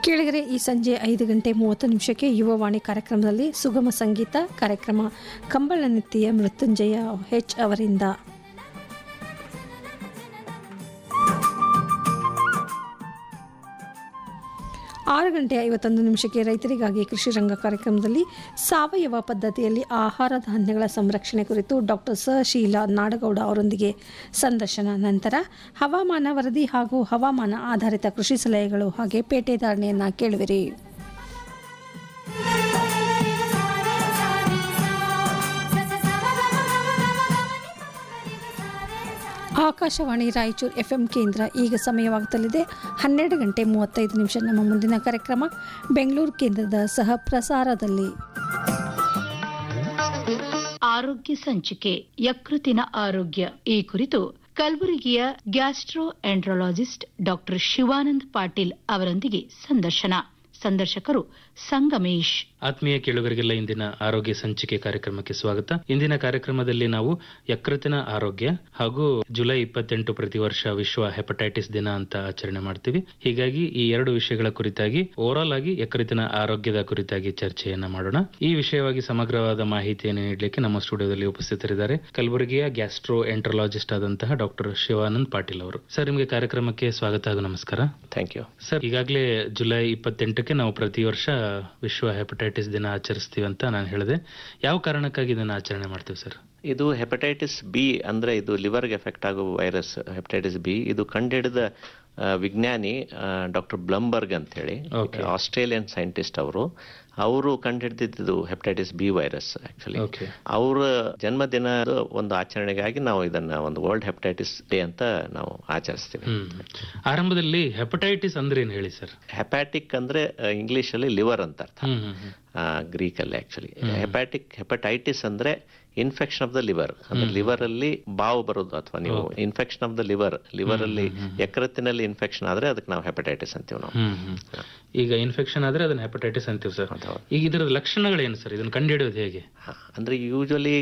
ಕೇಳಿದರೆ ಈ ಸಂಜೆ ಐದು ಗಂಟೆ ಮೂವತ್ತು ನಿಮಿಷಕ್ಕೆ ಯುವವಾಣಿ ಕಾರ್ಯಕ್ರಮದಲ್ಲಿ ಸುಗಮ ಸಂಗೀತ ಕಾರ್ಯಕ್ರಮ ಕಂಬಳನಿತ್ಯ ಮೃತ್ಯುಂಜಯ ಹೆಚ್ ಅವರಿಂದ ಆರು ಗಂಟೆ ಐವತ್ತೊಂದು ನಿಮಿಷಕ್ಕೆ ರೈತರಿಗಾಗಿ ಕೃಷಿ ರಂಗ ಕಾರ್ಯಕ್ರಮದಲ್ಲಿ ಸಾವಯವ ಪದ್ಧತಿಯಲ್ಲಿ ಆಹಾರ ಧಾನ್ಯಗಳ ಸಂರಕ್ಷಣೆ ಕುರಿತು ಡಾಕ್ಟರ್ ಸ ಶೀಲಾ ನಾಡಗೌಡ ಅವರೊಂದಿಗೆ ಸಂದರ್ಶನ ನಂತರ ಹವಾಮಾನ ವರದಿ ಹಾಗೂ ಹವಾಮಾನ ಆಧಾರಿತ ಕೃಷಿ ಸಲಹೆಗಳು ಹಾಗೆ ಪೇಟೆ ಧಾರಣೆಯನ್ನು ಕೇಳುವಿರಿ ಆಕಾಶವಾಣಿ ರಾಯಚೂರು ಎಫ್ಎಂ ಕೇಂದ್ರ ಈಗ ಸಮಯವಾಗುತ್ತಲಿದೆ ಹನ್ನೆರಡು ಗಂಟೆ ಮೂವತ್ತೈದು ನಿಮಿಷ ನಮ್ಮ ಮುಂದಿನ ಕಾರ್ಯಕ್ರಮ ಬೆಂಗಳೂರು ಕೇಂದ್ರದ ಸಹ ಪ್ರಸಾರದಲ್ಲಿ ಆರೋಗ್ಯ ಸಂಚಿಕೆ ಯಕೃತಿನ ಆರೋಗ್ಯ ಈ ಕುರಿತು ಕಲಬುರಗಿಯ gastroenterologist doctor Shivanand Patil ಅವರೊಂದಿಗೆ ಸಂದರ್ಶನ ಸಂದರ್ಶಕರು ಸಂಗಮೇಶ್ ಆತ್ಮೀಯ ಕೇಳುಗರಿಗೆಲ್ಲ ಇಂದಿನ ಆರೋಗ್ಯ ಸಂಚಿಕೆ ಕಾರ್ಯಕ್ರಮಕ್ಕೆ ಸ್ವಾಗತ ಇಂದಿನ ಕಾರ್ಯಕ್ರಮದಲ್ಲಿ ನಾವು ಯಕೃತಿನ ಆರೋಗ್ಯ ಹಾಗೂ ಜುಲೈ ಇಪ್ಪತ್ತೆಂಟು ಪ್ರತಿ ವರ್ಷ ವಿಶ್ವ ಹೆಪಟೈಟಿಸ್ ದಿನ ಅಂತ ಆಚರಣೆ ಮಾಡ್ತೀವಿ ಹೀಗಾಗಿ ಈ ಎರಡು ವಿಷಯಗಳ ಕುರಿತಾಗಿ ಓವರಾಲ್ ಆಗಿ ಯಕೃತಿನ ಆರೋಗ್ಯದ ಕುರಿತಾಗಿ ಚರ್ಚೆಯನ್ನ ಮಾಡೋಣ ಈ ವಿಷಯವಾಗಿ ಸಮಗ್ರವಾದ ಮಾಹಿತಿಯನ್ನು ನೀಡಲಿಕ್ಕೆ ನಮ್ಮ ಸ್ಟುಡಿಯೋದಲ್ಲಿ ಉಪಸ್ಥಿತರಿದ್ದಾರೆ ಕಲಬುರಗಿಯ ಗ್ಯಾಸ್ಟ್ರೋ ಎಂಟ್ರಲಾಜಿಸ್ಟ್ ಆದಂತಹ ಡಾಕ್ಟರ್ ಶಿವಾನಂದ್ ಪಾಟೀಲ್ ಅವರು ಸರ್ ನಿಮಗೆ ಕಾರ್ಯಕ್ರಮಕ್ಕೆ ಸ್ವಾಗತ ಹಾಗೂ ನಮಸ್ಕಾರ ಥ್ಯಾಂಕ್ ಯು ಸರ್ ಈಗಾಗಲೇ ಜುಲೈ ಇಪ್ಪತ್ತೆಂಟಕ್ಕೆ ನಾವು ಪ್ರತಿ ವರ್ಷ ವಿಶ್ವ ಹೆಪಟೈಟಿಸ್ ದಿನ ಆಚರಿಸ್ತೀವಿ ಅಂತ ನಾನು ಹೇಳಿದೆ ಯಾವ ಕಾರಣಕ್ಕಾಗಿ ಇದನ್ನು ಆಚರಣೆ ಮಾಡ್ತೀವಿ ಸರ್ ಇದು ಹೆಪಟೈಟಿಸ್ ಬಿ ಅಂದ್ರೆ ಇದು ಲಿವರ್ಗೆ ಎಫೆಕ್ಟ್ ಆಗೋ ವೈರಸ್ ಹೆಪಟೈಟಿಸ್ ಬಿ ಇದು ಕಂಡುಹಿಡಿದ ಆ, ವಿಜ್ಞಾನಿ ಡಾಕ್ಟರ್ ಬ್ಲಂಬರ್ಗ್ ಅಂತ ಹೇಳಿ Okay. ಆಸ್ಟ್ರೇಲಿಯನ್ ಸೈಂಟಿಸ್ಟ್ ಅವರು ಅವರು ಕಂಡುಹಿಡಿದಿದ್ದು hepatitis B virus actually okay ಅವರ ಜನ್ಮದಿನದ ಒಂದು ಆಚರಣೆಗಾಗಿ ನಾವು ಇದನ್ನ ಒಂದು ವರ್ಲ್ಡ್ ಹೆಪಟೈಟಿಸ್ ಡೇ ಅಂತ ನಾವು ಆಚರಿಸ್ತೀವಿ ಹ್ಮ್ ಆರಂಭದಲ್ಲಿ ಹೆಪಟೈಟಿಸ್ ಅಂದ್ರೆ ಏನ್ ಹೇಳಿ ಸರ್ ಹೆಪಾಟಿಕ್ ಅಂದ್ರೆ ಇಂಗ್ಲಿಷ್ ಅಲ್ಲಿ ಲಿವರ್ ಅಂತ ಅರ್ಥ ಹ್ಮ್ ಹ್ಮ್ ಹ್ಮ್ ಗ್ರೀಕ್ ಅಲ್ಲಿ ಆಕ್ಚುಲಿ ಹೆಪಾಟಿಕ್ ಹೆಪಟೈಟಿಸ್ ಅಂದ್ರೆ ಇನ್ಫೆಕ್ಷನ್ ಆಫ್ ದ ಲಿವರ್ ಅಂದ್ರೆ ಲಿವರ್ ಅಲ್ಲಿ ಬಾವು ಬರೋದು ಅಥವಾ ನೀವು infection of the liver liver ಅಲ್ಲಿ ಯಕೃತ್ತಿನಲ್ಲಿ ಇನ್ಫೆಕ್ಷನ್ ಆದ್ರೆ ಅದಕ್ಕೆ ನಾವು ಹೆಪಟೈಟಿಸ್ ಅಂತೀವಿ ನಾವು ಹ್ಮ್ ಹ್ಮ್ ಈಗ ಇನ್ಫೆಕ್ಷನ್ ಆದ್ರೆ ಅದನ್ನ ಹೆಪಟೈಟಿಸ್ ಅಂತೀವಿ ಸರ್ ಹೌದು. ಈಗ ಇದರ ಲಕ್ಷಣಗಳೇನು ಸರ್ ಇದನ್ನ ಕಂಡುಹಿಡಿಯೋದು ಹೇಗೆ ಹ, ಅಂದ್ರೆ ಯೂಶಲಿ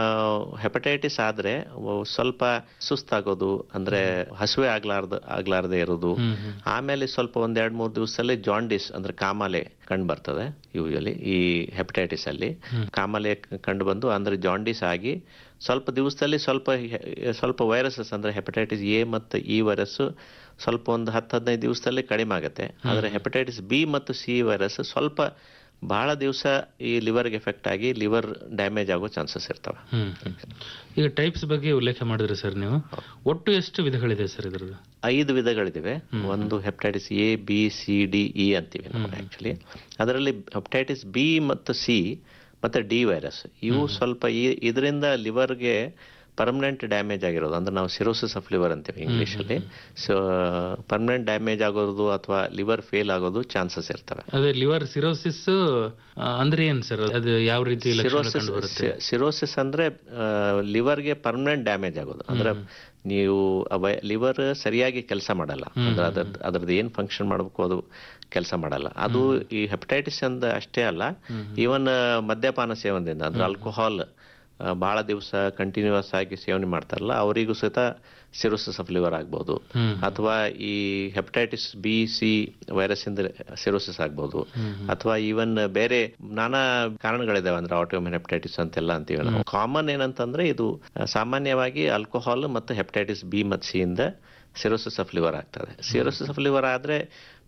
ಹೆಪಟೈಟಿಸ್ ಆದ್ರೆ ಅವು ಸ್ವಲ್ಪ ಸುಸ್ತಾಗೋದು ಅಂದ್ರೆ ಹಸುವೆ ಆಗ್ಲಾರ್ದ ಆಗ್ಲಾರ್ದೆ ಇರೋದು ಹ್ಮ್ ಹ್ಮ್ ಆಮೇಲೆ ಸ್ವಲ್ಪ ಒಂದ್ ಎರಡ್ ಮೂರ್ ದಿವಸದಲ್ಲಿ ಜಾಂಡಿಸ್ ಅಂದ್ರೆ ಕಾಮಾಲೆ ಕಂಡು ಬರ್ತದೆ ಯೂಶಲಿ ಈ ಹೆಪಟೈಟಿಸ್ ಅಲ್ಲಿ ಕಾಮಾಲೆ ಕಂಡು ಬಂದು ಅಂದ್ರೆ ಜಾಂಡಿಸ್ ಆಗಿ ಸ್ವಲ್ಪ ದಿವಸದಲ್ಲಿ ಸ್ವಲ್ಪ ಹೆ- ಸ್ವಲ್ಪ ವೈರಸಸ್ ಅಂದ್ರೆ ಹೆಪಟೈಟಿಸ್ ಎ ಮತ್ತು ಇ ವೈರಸ್ ಸ್ವಲ್ಪ ಒಂದು ಹತ್ತು ಹದಿನೈದು ದಿವಸದಲ್ಲಿ ಕಡಿಮೆ ಆಗುತ್ತೆ ಆದ್ರೆ ಹೆಪಟೈಟಿಸ್ ಬಿ ಮತ್ತು ಸಿ ವೈರಸ್ ಸ್ವಲ್ಪ ಬಹಳ ದಿವಸ ಈ ಲಿವರ್ಗೆ ಎಫೆಕ್ಟ್ ಆಗಿ ಲಿವರ್ ಡ್ಯಾಮೇಜ್ ಆಗೋ ಚಾನ್ಸಸ್ ಇರ್ತವೆ ಹ್ಮ್ ಹ್ಮ್. ಈಗ ಟೈಪ್ಸ್ ಬಗ್ಗೆ ಉಲ್ಲೇಖ ಮಾಡಿದ್ರಿ ಸರ್ ನೀವು ಒಟ್ಟು ಎಷ್ಟು ವಿಧಗಳಿದೆ ಸರ್ ಇದ್ರದ್ದು ಐದು ವಿಧಗಳಿವೆ ಒಂದು hepatitis A B C D E ಅಂತೀವಿ ನಾವು ಆಕ್ಚುಲಿ ಅದರಲ್ಲಿ ಹೆಪಟೈಟಿಸ್ ಬಿ ಮತ್ತು ಸಿ ಮತ್ತೆ ಡಿ ವೈರಸ್ ಇವು ಸ್ವಲ್ಪ ಈ ಇದರಿಂದ ಲಿವರ್ಗೆ ಪರ್ಮನೆಂಟ್ ಡ್ಯಾಮೇಜ್ ಆಗಿರೋದು ಅಂದ್ರೆ ನಾವು ಸಿರೋಸಿಸ್ ಆಫ್ ಲಿವರ್ ಅಂತೀವಿ ಇಂಗ್ಲಿಷಲ್ಲಿ ಸೊ ಪರ್ಮನೆಂಟ್ ಡ್ಯಾಮೇಜ್ ಆಗೋದು ಅಥವಾ ಲಿವರ್ ಫೇಲ್ ಆಗೋದು ಚಾನ್ಸಸ್ ಇರ್ತವೆ ಅದೇ ಲಿವರ್ ಸಿರೋಸಿಸ್ ಅಂದ್ರೆ ಏನ್ ಸರ್ ಅದು ಯಾವ ರೀತಿ ಲಕ್ಷಣ ಸಿರೋಸಿಸ್ ಕಂಡು ಬರುತ್ತೆ ಸಿರೋಸಿಸ್ ಅಂದ್ರೆ ಲಿವರ್ಗೆ ಪರ್ಮನೆಂಟ್ ಡ್ಯಾಮೇಜ್ ಆಗೋದು ಅಂದ್ರೆ ನೀವು ಲಿವರ್ ಸರಿಯಾಗಿ ಕೆಲಸ ಮಾಡಲ್ಲ ಅಂದ್ರೆ ಅದ್ರ ಅದ್ರದ್ದು ಏನ್ ಫಂಕ್ಷನ್ ಮಾಡಬೇಕು ಅದು ಕೆಲಸ ಮಾಡಲ್ಲ ಅದು ಈ ಹೆಪಟೈಟಿಸ್ ಅಂದ ಅಷ್ಟೇ ಅಲ್ಲ ಈವನ್ ಮದ್ಯಪಾನ ಸೇವನದಿಂದ ಅಂದ್ರೆ ಆಲ್ಕೋಹಾಲ್ ಬಹಳ ದಿವಸ ಕಂಟಿನ್ಯೂಸ್ ಆಗಿ ಸೇವನೆ ಮಾಡ್ತಾರಲ್ಲ ಅವರಿಗೂ ಸಹಿತ ಸಿರೋಸಿಸ್ ಆಫ್ ಲಿವರ್ ಆಗ್ಬೋದು ಹ್ಮ್. ಅಥವಾ ಈ ಹೆಪಟೈಟಿಸ್ ಬಿ ಸಿ ವೈರಸ್ ಇಂದ ಸಿರೋಸಿಸ್ ಆಗ್ಬೋದು ಅಥವಾ ಈವನ್ ಬೇರೆ ನಾನಾ ಕಾರಣಗಳಿದಾವೆ ಅಂದ್ರೆ ಆಟೋಮಿನ್ ಹೆಪಟೈಟಿಸ್ ಅಂತೆಲ್ಲ ಅಂತೀವಿ ನಾವು ಕಾಮನ್ ಏನಂತಂದ್ರೆ ಇದು ಆ, ಸಾಮಾನ್ಯವಾಗಿ ಆಲ್ಕೋಹಾಲ್ ಮತ್ತು ಹೆಪಟೈಟಿಸ್ ಬಿ ಮತ್ತು ಸಿ ಇಂದ ಸಿರೋಸಿಸ್ ಆಫ್ ಲಿವರ್ ಆಗ್ತದೆ ಸಿರೋಸಿಸ್ ಆಫ್ ಲಿವರ್ ಆದ್ರೆ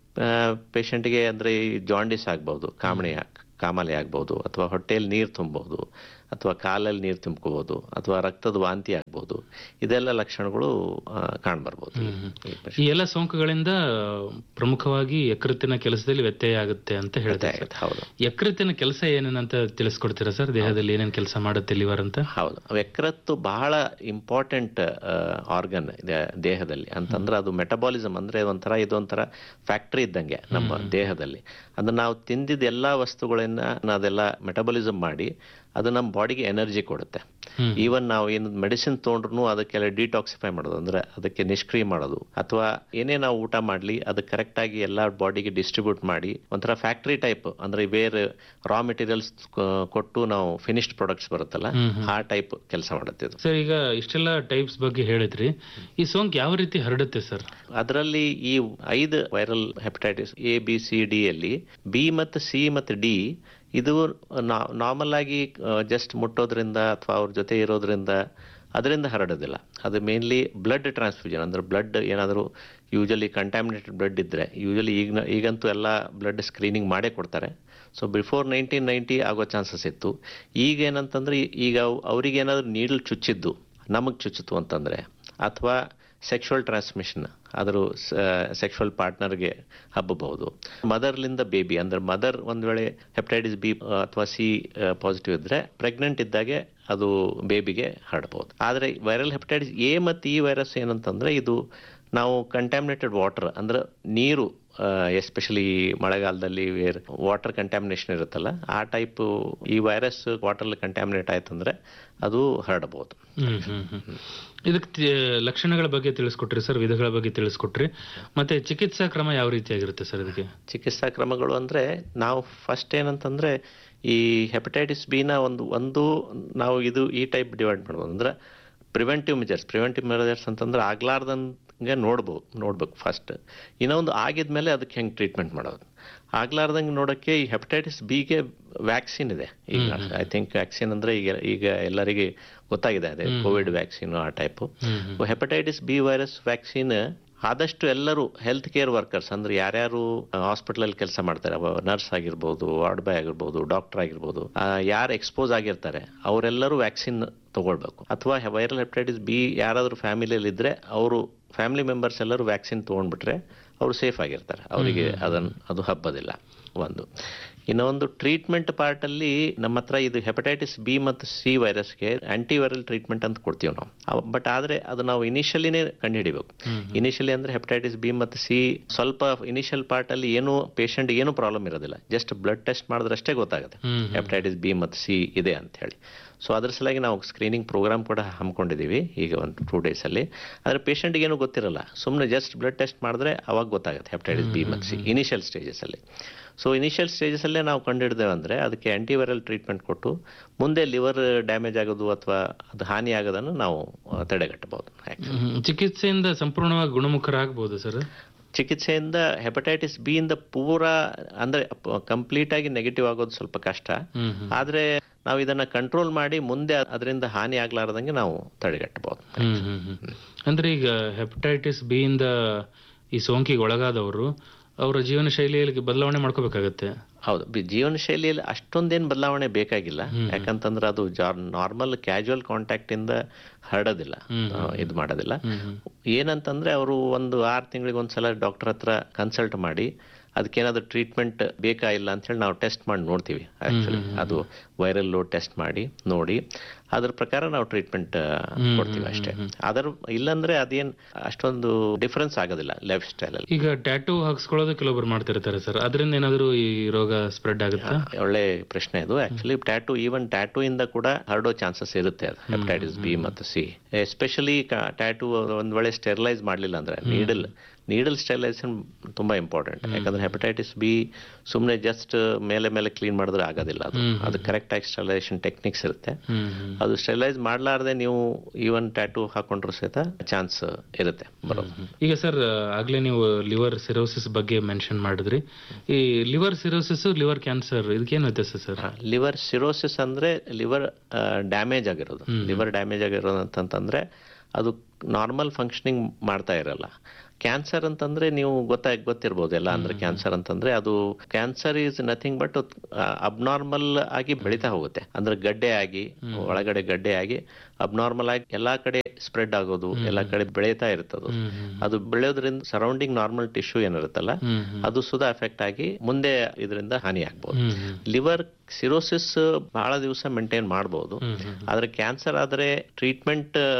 ಪೇಷಂಟ್ಗೆ ಅಂದ್ರೆ ಈ ಜಾಂಡಿಸ್ ಆಗ್ಬೋದು ಕಾಮಣಿ ಕಾಮಾಲೆ ಆಗ್ಬೋದು ಅಥವಾ ಹೊಟ್ಟೆಯಲ್ಲಿ ನೀರು ತುಂಬಬಹುದು ಅಥವಾ ಕಾಲಲ್ಲಿ ನೀರು ತುಂಬ್ಕೋಬಹುದು ಅಥವಾ ರಕ್ತದ ವಾಂತಿ ಆಗ್ಬೋದು ಇದೆಲ್ಲ ಲಕ್ಷಣಗಳು ಆ, ಕಾಣ್ಬರ್ಬೋದು ಈ- ಈ patient ಈ ಎಲ್ಲ ಸೋಂಕುಗಳಿಂದ ಪ್ರಮುಖವಾಗಿ ಯಕೃತ್ತಿನ ಕೆಲಸದಲ್ಲಿ ವ್ಯತ್ಯಯ ಆಗುತ್ತೆ ಅಂತ ಹೇಳ್ತಾ ಆಗುತ್ತೆ. ಹೌದು ಯಕೃತ್ತಿನ ಕೆಲಸ ಏನೇನಂತ ತಿಳಿಸ್ಕೊಡ್ತೀರಾ ಸರ್ ದೇಹದಲ್ಲಿ ಏನೇನ್ ಕೆಲಸ ಮಾಡುತ್ತೆ ಲಿವರ್ ಅಂತ ಹೌದು ಯಕೃತ್ತು ಬಹಳ ಇಂಪಾರ್ಟೆಂಟ್ ಆರ್ಗನ್ ದೇಹದಲ್ಲಿ ಅಂತಂದ್ರೆ ಅದು ಮೆಟಬಾಲಿಸಮ್ ಅಂದ್ರೆ ಒಂಥರ ಇದೊಂಥರ ಫ್ಯಾಕ್ಟರಿ ಇದ್ದಂಗೆ ನಮ್ಮ ದೇಹದಲ್ಲಿ ಅದನ್ನ ನಾವು ತಿಂದಿದ್ದ ಎಲ್ಲಾ ವಸ್ತುಗಳನ್ನ ಅದೆಲ್ಲ ಮೆಟಬಾಲಿಸಮ್ ಮಾಡಿ ಅದು ನಮ್ಮ ಬಾಡಿಗೆ ಎನರ್ಜಿ ಕೊಡುತ್ತೆ ಹ್ಮ್. ಈವನ್ ನಾವು ಏನು ಮೆಡಿಸಿನ್ ತೊಗೊಂಡ್ರು ಅದಕ್ಕೆಲ್ಲ ಡಿಟಾಕ್ಸಿಫೈ ಮಾಡೋದು ಅಂದ್ರೆ ಅದಕ್ಕೆ ನಿಷ್ಕ್ರಿಯ ಮಾಡೋದು ಅಥವಾ ಏನೇ ನಾವು ಊಟ ಮಾಡಲಿ ಅದು ಕರೆಕ್ಟ್ ಆಗಿ ಎಲ್ಲ ಬಾಡಿಗೆ ಡಿಸ್ಟ್ರಿಬ್ಯೂಟ್ ಮಾಡಿ ಒಂಥರ ಫ್ಯಾಕ್ಟ್ರಿ ಟೈಪ್ ಅಂದ್ರೆ ಬೇರೆ ರಾ ಮೆಟೀರಿಯಲ್ಸ್ ಕೊಟ್ಟು ನಾವು ಫಿನಿಶ್ಡ್ ಪ್ರಾಡಕ್ಟ್ಸ್ ಬರುತ್ತಲ್ಲ ಹ್ಮ್, ಹ್ಮ್. ಆ ಟೈಪ್ ಕೆಲಸ ಮಾಡುತ್ತೆ ಇದು ಸರ್ ಈಗ ಇಷ್ಟೆಲ್ಲ ಟೈಪ್ಸ್ ಬಗ್ಗೆ ಹೇಳಿದ್ರಿ ಈ ಸೋಂಕು ಯಾವ ರೀತಿ ಹರಡುತ್ತೆ ಸರ್ ಅದರಲ್ಲಿ ಈ ಐದು viral hepatitis A B C D ಅಲ್ಲಿ ಬಿ ಮತ್ತು ಸಿ ಮತ್ತು ಡಿ ಇದು ನಾರ್ಮಲ್ ಆಗಿ ಜಸ್ಟ್ ಮುಟ್ಟೋದ್ರಿಂದ ಅಥವಾ ಅವ್ರ ಜೊತೆ ಇರೋದ್ರಿಂದ ಅದರಿಂದ ಹರಡೋದಿಲ್ಲ ಅದು ಮೇನ್ಲಿ ಬ್ಲಡ್ ಟ್ರಾನ್ಸ್ಫ್ಯೂಷನ್ ಅಂದ್ರೆ ಬ್ಲಡ್ ಏನಾದರೂ ಯೂಶಲಿ ಕಂಟ್ಯಾಮಿನೇಟೆಡ್ ಬ್ಲಡ್ ಇದ್ದರೆ ಯೂಶಲಿ ಈಗ ಈಗಂತೂ ಎಲ್ಲ ಬ್ಲಡ್ ಸ್ಕ್ರೀನಿಂಗ್ ಮಾಡೇ ಕೊಡ್ತಾರೆ ಸೊ ಬಿಫೋರ್ ನೈನ್ಟೀನ್ ನೈಂಟಿ ಆಗೋ ಚಾನ್ಸಸ್ ಇತ್ತು ಈಗ ಏನಂತಂದ್ರೆ ಈಗ ಅವ್- ಅವ್ರಿಗೇನಾದ್ರೂ ನೀಡಲ್ ಚುಚ್ಚಿದ್ದು ನಮಗೆ ಚುಚ್ಚಿತು ಅಂತಂದರೆ ಅಥವಾ ಸೆಕ್ಷುವಲ್ ಟ್ರಾನ್ಸ್ಮಿಷನ್ ಅದ್ರ ಸೆಕ್ಷುವಲ್ ಪಾರ್ಟ್ನರ್ಗೆ ಹಬ್ಬಬಹುದು ಮದರ್ಲಿಂದ ಬೇಬಿ ಅಂದ್ರೆ ಮದರ್ ಒಂದ್ ವೇಳೆ ಹೆಪಟೈಟಿಸ್ ಬಿ ಅಥವಾ ಸಿ ಪಾಸಿಟಿವ್ ಇದ್ರೆ ಪ್ರೆಗ್ನೆಂಟ್ ಇದ್ದಾಗೆ ಅದು ಬೇಬಿಗೆ ಹರಡಬಹುದು ಆದರೆ ವೈರಲ್ ಹೆಪಟೈಟಿಸ್ ಎ ಮತ್ತು ಈ ವೈರಸ್ ಏನಂತಂದ್ರೆ ಇದು ನಾವು ಕಂಟ್ಯಾಮಿನೇಟೆಡ್ ವಾಟರ್ ಅಂದ್ರೆ ನೀರು ಎಸ್ಪೆಷಲಿ ಮಳೆಗಾಲದಲ್ಲಿ ವೇರ್ ವಾಟರ್ ಕಂಟ್ಯಾಮಿನೇಷನ್ ಇರುತ್ತಲ್ಲ ಆ ಟೈಪ್ ಈ ವೈರಸ್ ವಾಟರ್ ಕಂಟ್ಯಾಮಿನೇಟ್ ಆಯ್ತಂದ್ರೆ ಅದು ಹರಡಬಹುದು ಹ್ಮ್ ಹ್ಮ್ ಹ್ಮ್ ಇದಕ್ಕೆ ತಿ- ಲಕ್ಷಣಗಳ ಬಗ್ಗೆ ತಿಳಿಸ್ಕೊಟ್ರಿ ಸರ್ ವಿಧಗಳ ಬಗ್ಗೆ ತಿಳಿಸ್ಕೊಟ್ರಿ ಮತ್ತೆ ಚಿಕಿತ್ಸಾ ಕ್ರಮ ಯಾವ ರೀತಿಯಾಗಿರುತ್ತೆ ಸರ್ ಇದಕ್ಕೆ ಚಿಕಿತ್ಸಾ ಕ್ರಮಗಳು ಅಂದ್ರೆ ನಾವು ಫಸ್ಟ್ ಏನಂತಂದ್ರೆ ಈ ಹೆಪಟೈಟಿಸ್ ಬಿನ ಒಂದು ಒಂದು ನಾವು ಇದು ಈ ಟೈಪ್ ಡಿವೈಡ್ ಮಾಡ್ಬೋದು ಅಂದ್ರೆ ಪ್ರಿವೆಂಟಿವ್ ಮೆಜರ್ಸ್ ಪ್ರಿವೆಂಟಿವ್ ಮೆಜರ್ಸ್ ಅಂತಂದ್ರೆ ಆಗ್ಲಾರ್ದಂಗೆ ನೋಡ್ಬೋದು ನೋಡ್ಬೇಕು ಫಸ್ಟ್ ಇನ್ನೊಂದು ಆಗಿದ್ಮೇಲೆ ಅದಕ್ಕೆ ಹೆಂಗೆ ಟ್ರೀಟ್ಮೆಂಟ್ ಮಾಡೋದು ಆಗ್ಲಾರ್ದಂಗೆ ನೋಡೋಕ್ಕೆ ಈ ಹೆಪಟೈಟಿಸ್ ಬಿಗೆ ವ್ಯಾಕ್ಸಿನ್ ಇದೆ ಈಗ ಐ ಥಿಂಕ್ ವ್ಯಾಕ್ಸಿನ್ ಅಂದ್ರೆ ಈಗ ಈಗ ಎಲ್ಲರಿಗೆ ಗೊತ್ತಾಗಿದೆ ಅದೇ ಕೋವಿಡ್ ವ್ಯಾಕ್ಸಿನ್ ಆ ಟೈಪು ಹ್ಮ್ ಹೆಪಟೈಟಿಸ್ ಬಿ ವೈರಸ್ ವ್ಯಾಕ್ಸಿನ್ ಆದಷ್ಟು ಎಲ್ಲರೂ ಹೆಲ್ತ್ ಕೇರ್ ವರ್ಕರ್ಸ್ ಅಂದ್ರೆ ಯಾರ್ಯಾರು ಹಾಸ್ಪಿಟಲ್ ಅಲ್ಲಿ ಕೆಲಸ ಮಾಡ್ತಾರೆ ನರ್ಸ್ ಆಗಿರ್ಬೋದು ವಾರ್ಡ್ ಬಾಯ್ ಆಗಿರ್ಬೋದು ಡಾಕ್ಟರ್ ಆಗಿರ್ಬೋದು ಯಾರು ಎಕ್ಸ್ಪೋಸ್ ಆಗಿರ್ತಾರೆ ಅವರೆಲ್ಲರೂ ವ್ಯಾಕ್ಸಿನ್ ತಗೊಳ್ಬೇಕು ಅಥವಾ ವೈರಲ್ ಹೆಪಟೈಟಿಸ್ ಬಿ ಯಾರಾದ್ರೂ ಫ್ಯಾಮಿಲಿಯಲ್ಲಿ ಇದ್ರೆ ಅವರು ಫ್ಯಾಮಿಲಿ ಮೆಂಬರ್ಸ್ ಎಲ್ಲರೂ ವ್ಯಾಕ್ಸಿನ್ ತಗೊಂಡ್ಬಿಟ್ರೆ ಅವರು ಸೇಫ್ ಆಗಿರ್ತಾರೆ ಅವರಿಗೆ ಅದನ್ನು ಅದು ಹಬ್ಬದಿಲ್ಲ ಒಂದು ಇನ್ನೊಂದು ಟ್ರೀಟ್ಮೆಂಟ್ ಪಾರ್ಟ್ ಅಲ್ಲಿ ನಮ್ಮ ಹತ್ರ ಇದು ಹೆಪಟೈಟಿಸ್ ಬಿ ಮತ್ತು ಸಿ ವೈರಸ್ಗೆ ಆಂಟಿವೈರಲ್ ಟ್ರೀಟ್ಮೆಂಟ್ ಅಂತ ಕೊಡ್ತೀವಿ ನಾವು ಬಟ್ ಆದ್ರೆ ಅದು ನಾವು ಇನಿಷಿಯಲಿನೇ ಕಂಡುಹಿಡಿಬೇಕು ಇನಿಷಿಯಲಿ ಅಂದ್ರೆ ಹೆಪಟೈಟಿಸ್ ಬಿ ಮತ್ತು ಸಿ ಸ್ವಲ್ಪ ಇನಿಷಿಯಲ್ ಪಾರ್ಟ್ ಅಲ್ಲಿ ಏನು ಪೇಷಂಟ್ ಏನು ಪ್ರಾಬ್ಲಮ್ ಇರೋದಿಲ್ಲ ಜಸ್ಟ್ ಬ್ಲಡ್ ಟೆಸ್ಟ್ ಮಾಡಿದ್ರಷ್ಟೇ ಗೊತ್ತಾಗುತ್ತೆ ಹ್ಮ್ ಹ್ಮ್. ಹೆಪಟೈಟಿಸ್ ಬಿ ಮತ್ತು ಸಿ ಇದೆ ಅಂತ ಹೇಳಿ ಸೊ ಅದ್ರ ಸಲುವಾಗಿ ನಾವು ಸ್ಕ್ರೀನಿಂಗ್ ಪ್ರೋಗ್ರಾಮ್ ಕೂಡ ಹಮ್ಮಿಕೊಂಡಿದ್ದೀವಿ ಈಗ ಒಂದು ಟೂ ಡೇಸಲ್ಲಿ ಆದರೆ ಪೇಷಂಟ್ಗೆ ಏನು ಗೊತ್ತಿರಲ್ಲ ಸುಮ್ಮನೆ ಜಸ್ಟ್ ಬ್ಲಡ್ ಟೆಸ್ಟ್ ಮಾಡಿದ್ರೆ ಅವಾಗ ಗೊತ್ತಾಗುತ್ತೆ ಹೆಪಟೈಟಿಸ್ ಬಿ ಮತ್ತು ಸಿ ಇನಿಷಿಯಲ್ ಸ್ಟೇಜಸಲ್ಲಿ ಸೊ ಇನಿಷಿಯಲ್ ಸ್ಟೇಜಸಲ್ಲೇ ನಾವು ಕಂಡುಹಿಡ್ದೇವೆ ಅಂದರೆ ಅದಕ್ಕೆ ಆ್ಯಂಟಿವೈರಲ್ ಟ್ರೀಟ್ಮೆಂಟ್ ಕೊಟ್ಟು ಮುಂದೆ ಲಿವರ್ ಡ್ಯಾಮೇಜ್ ಆಗೋದು ಅಥವಾ ಅದು ಹಾನಿ ಆಗೋದನ್ನು ನಾವು ಆ, ತಡೆಗಟ್ಟಬಹುದು ಆ್ಯಕ್ಚುಲಿ ಹ್ಮ್. ಚಿಕಿತ್ಸೆಯಿಂದ ಸಂಪೂರ್ಣವಾಗಿ ಗುಣಮುಖರಾಗಬಹುದು ಸರ್ ಚಿಕಿತ್ಸೆಯಿಂದ ಹೆಪಟೈಟಿಸ್ ಬಿ ಇಂದ ಪೂರಾ ಅಂದ್ರೆ ಕಂಪ್ಲೀಟ್ ಆಗಿ ನೆಗೆಟಿವ್ ಆಗೋದು ಸ್ವಲ್ಪ ಕಷ್ಟ ಹ್ಮ್ ಹ್ಮ್. ಆದ್ರೆ ನಾವು ಇದನ್ನ ಕಂಟ್ರೋಲ್ ಮಾಡಿ ಮುಂದೆ ಅದರಿಂದ ಹಾನಿ ಆಗ್ಲಾರ್ದಂಗೆ ನಾವು ತಡೆಗಟ್ಟಬಹುದು ಹ್ಮ್ ಹ್ಮ್ ಹ್ಮ್. ಅಂದ್ರೆ ಈಗ ಹೆಪಟೈಟಿಸ್ ಬಿ ಇಂದ ಈ ಸೋಂಕಿಗೆ ಒಳಗಾದವರು ಅವರ ಜೀವನ ಶೈಲಿಯಲ್ಲಿ ಬದಲಾವಣೆ ಮಾಡ್ಕೋಬೇಕಾಗತ್ತೆ ಹೌದು ಬಿ- ಜೀವನ ಶೈಲಿಯಲ್ಲಿ ಅಷ್ಟೊಂದೇನು ಬದಲಾವಣೆ ಬೇಕಾಗಿಲ್ಲ ಯಾಕಂತಂದ್ರೆ ಅದು ನಾರ್ಮಲ್ ಕ್ಯಾಜುವಲ್ ಕಾಂಟ್ಯಾಕ್ಟ್ ಇಂದ ಹರಡೋದಿಲ್ಲ ಆ, ಇದು ಮಾಡೋದಿಲ್ಲ ಏನಂತಂದ್ರೆ ಅವರು ಒಂದು ಆರು ತಿಂಗಳಿಗೆ ಒಂದ್ಸಲ ಡಾಕ್ಟರ್ ಹತ್ರ ಕನ್ಸಲ್ಟ್ ಮಾಡಿ ಅದಕ್ಕೇನಾದ್ರು ಟ್ರೀಟ್ಮೆಂಟ್ ಬೇಕಾ ಇಲ್ಲ ಅಂತ ಹೇಳಿ ನಾವು ಟೆಸ್ಟ್ ಮಾಡಿ ನೋಡ್ತೀವಿ ಆಕ್ಚುಲಿ ಅದು ವೈರಲ್ ಲೋಡ್ ಟೆಸ್ಟ್ ಮಾಡಿ ನೋಡಿ ಅದ್ರ ಪ್ರಕಾರ ನಾವು ಟ್ರೀಟ್ಮೆಂಟ್ ಕೊಡ್ತೀವಿ ಅಷ್ಟೇ ಅದರ ಇಲ್ಲಂದ್ರೆ ಅದೇನ್ ಅಷ್ಟೊಂದು ಡಿಫರೆನ್ಸ್ ಆಗೋದಿಲ್ಲ ಲೈಫ್ ಸ್ಟೈಲ್ ಅಲ್ಲಿ ಈಗ ಟ್ಯಾಟೂ ಹಾಕ್ಸ್ಕೊಳ್ಳೋದು ಕೆಲವೊಬ್ರು ಮಾಡ್ತಿರ್ತಾರೆ ಸರ್ ಅದರಿಂದ ಏನಾದರೂ ಈ ರೋಗ ಸ್ಪ್ರೆಡ್ ಆಗುತ್ತಾ ಒಳ್ಳೆ ಪ್ರಶ್ನೆ ಇದು ಆಕ್ಚುಲಿ ಟ್ಯಾಟೂ ಈವನ್ ಟ್ಯಾಟೂ ಇಂದ ಕೂಡ ಹರಡೋ ಚಾನ್ಸಸ್ ಇರುತ್ತೆ ಅದು ಹೆಪಟೈಟಿಸ್ ಬಿ ಮತ್ತು ಸಿ ಎಸ್ಪೆಷಲಿ ಟ್ಯಾಟೂ ಒಂದ್ ವೇಳೆ ಸ್ಟೆರಿಲೈಸ್ ಮಾಡ್ಲಿಲ್ಲ ಅಂದ್ರೆ ನೀಡಲ್ ನೀಡಲ್ ಸ್ಟೆರಿಲೈಸೇಷನ್ ತುಂಬಾ ಇಂಪಾರ್ಟೆಂಟ್ ಯಾಕಂದ್ರೆ ಹೆಪಟೈಟಿಸ್ ಬಿ ಸುಮ್ಮನೆ ಜಸ್ಟ್ ಮೇಲೆ ಮೇಲೆ ಕ್ಲೀನ್ ಮಾಡಿದ್ರೆ ಆಗೋದಿಲ್ಲ ಅದು ಅದು ಕರೆಕ್ಟ್ ಆಗಿ ಸ್ಟೆರಿಲೈಸೇಷನ್ ಟೆಕ್ನಿಕ್ಸ್ ಇರುತ್ತೆ ಹ್ಮ್ ಹ್ಮ್. ಅದು ಸ್ಟೆರಿಲೈಸ್ ಮಾಡ್ಲಾರ್ದೆ ನೀವು ಈವನ್ ಟ್ಯಾಟೂ ಹಾಕೊಂಡ್ರು ಸಹಿತ ಚಾನ್ಸ್ ಇರುತ್ತೆ ಬರೋದು ಈಗ ಸರ್ ಆಗ್ಲೇ ನೀವು ಲಿವರ್ ಸಿರೋಸಿಸ್ ಬಗ್ಗೆ ಮೆನ್ಷನ್ ಮಾಡಿದ್ರಿ ಈ ಲಿವರ್ ಸಿರೋಸಿಸ್ ಲಿವರ್ ಕ್ಯಾನ್ಸರ್ ಇದಕ್ಕೇನು ವ್ಯತ್ಯಾಸ ಸರ್ ಲಿವರ್ ಸಿರೋಸಿಸ್ ಅಂದ್ರೆ ಲಿವರ್ ಡ್ಯಾಮೇಜ್ ಆಗಿರೋದು ಲಿವರ್ ಡ್ಯಾಮೇಜ್ ಆಗಿರೋದು ಅಂತಂತಂದ್ರೆ ಅದು ನಾರ್ಮಲ್ ಫಂಕ್ಷನಿಂಗ್ ಮಾಡ್ತಾ ಇರಲ್ಲ ಕ್ಯಾನ್ಸರ್ ಅಂತಂದ್ರೆ ನೀವು ಗೊತ್ತಾಗ ಗೊತ್ತಿರ್ಬೋದು ಎಲ್ಲ ಅಂದ್ರೆ ಕ್ಯಾನ್ಸರ್ ಅಂತಂದ್ರೆ ಅದು cancer is nothing but abnormal ಆಗಿ ಬೆಳೀತಾ ಹೋಗುತ್ತೆ ಅಂದ್ರೆ ಗಡ್ಡೆ ಆಗಿ ಒಳಗಡೆ ಗಡ್ಡೆ ಆಗಿ ಅಬ್ನಾರ್ಮಲ್ ಆಗಿ ಎಲ್ಲಾ ಕಡೆ ಸ್ಪ್ರೆಡ್ ಆಗೋದು ಎಲ್ಲಾ ಕಡೆ ಬೆಳೀತಾ ಇರ್ತದೆ ಅದು ಬೆಳೆಯೋದ್ರಿಂದ ಸರೌಂಡಿಂಗ್ ನಾರ್ಮಲ್ ಟಿಶ್ಯೂ ಏನಿರುತ್ತಲ್ಲ ಹ್ಮ್ ಹ್ಮ್. ಅದು ಸುಧಾ ಎಫೆಕ್ಟ್ ಆಗಿ ಮುಂದೆ ಇದರಿಂದ ಹಾನಿ ಆಗ್ಬೋದು ಹ್ಮ್ ಹ್ಮ್. ಲಿವರ್ ಸಿರೋಸಿಸ್ ಬಹಳ ದಿವಸ ಮೇಂಟೈನ್ ಮಾಡಬಹುದು ಹ್ಮ್ ಹ್ಮ್. ಆದ್ರೆ ಕ್ಯಾನ್ಸರ್ ಆದ್ರೆ ಟ್ರೀಟ್ಮೆಂಟ್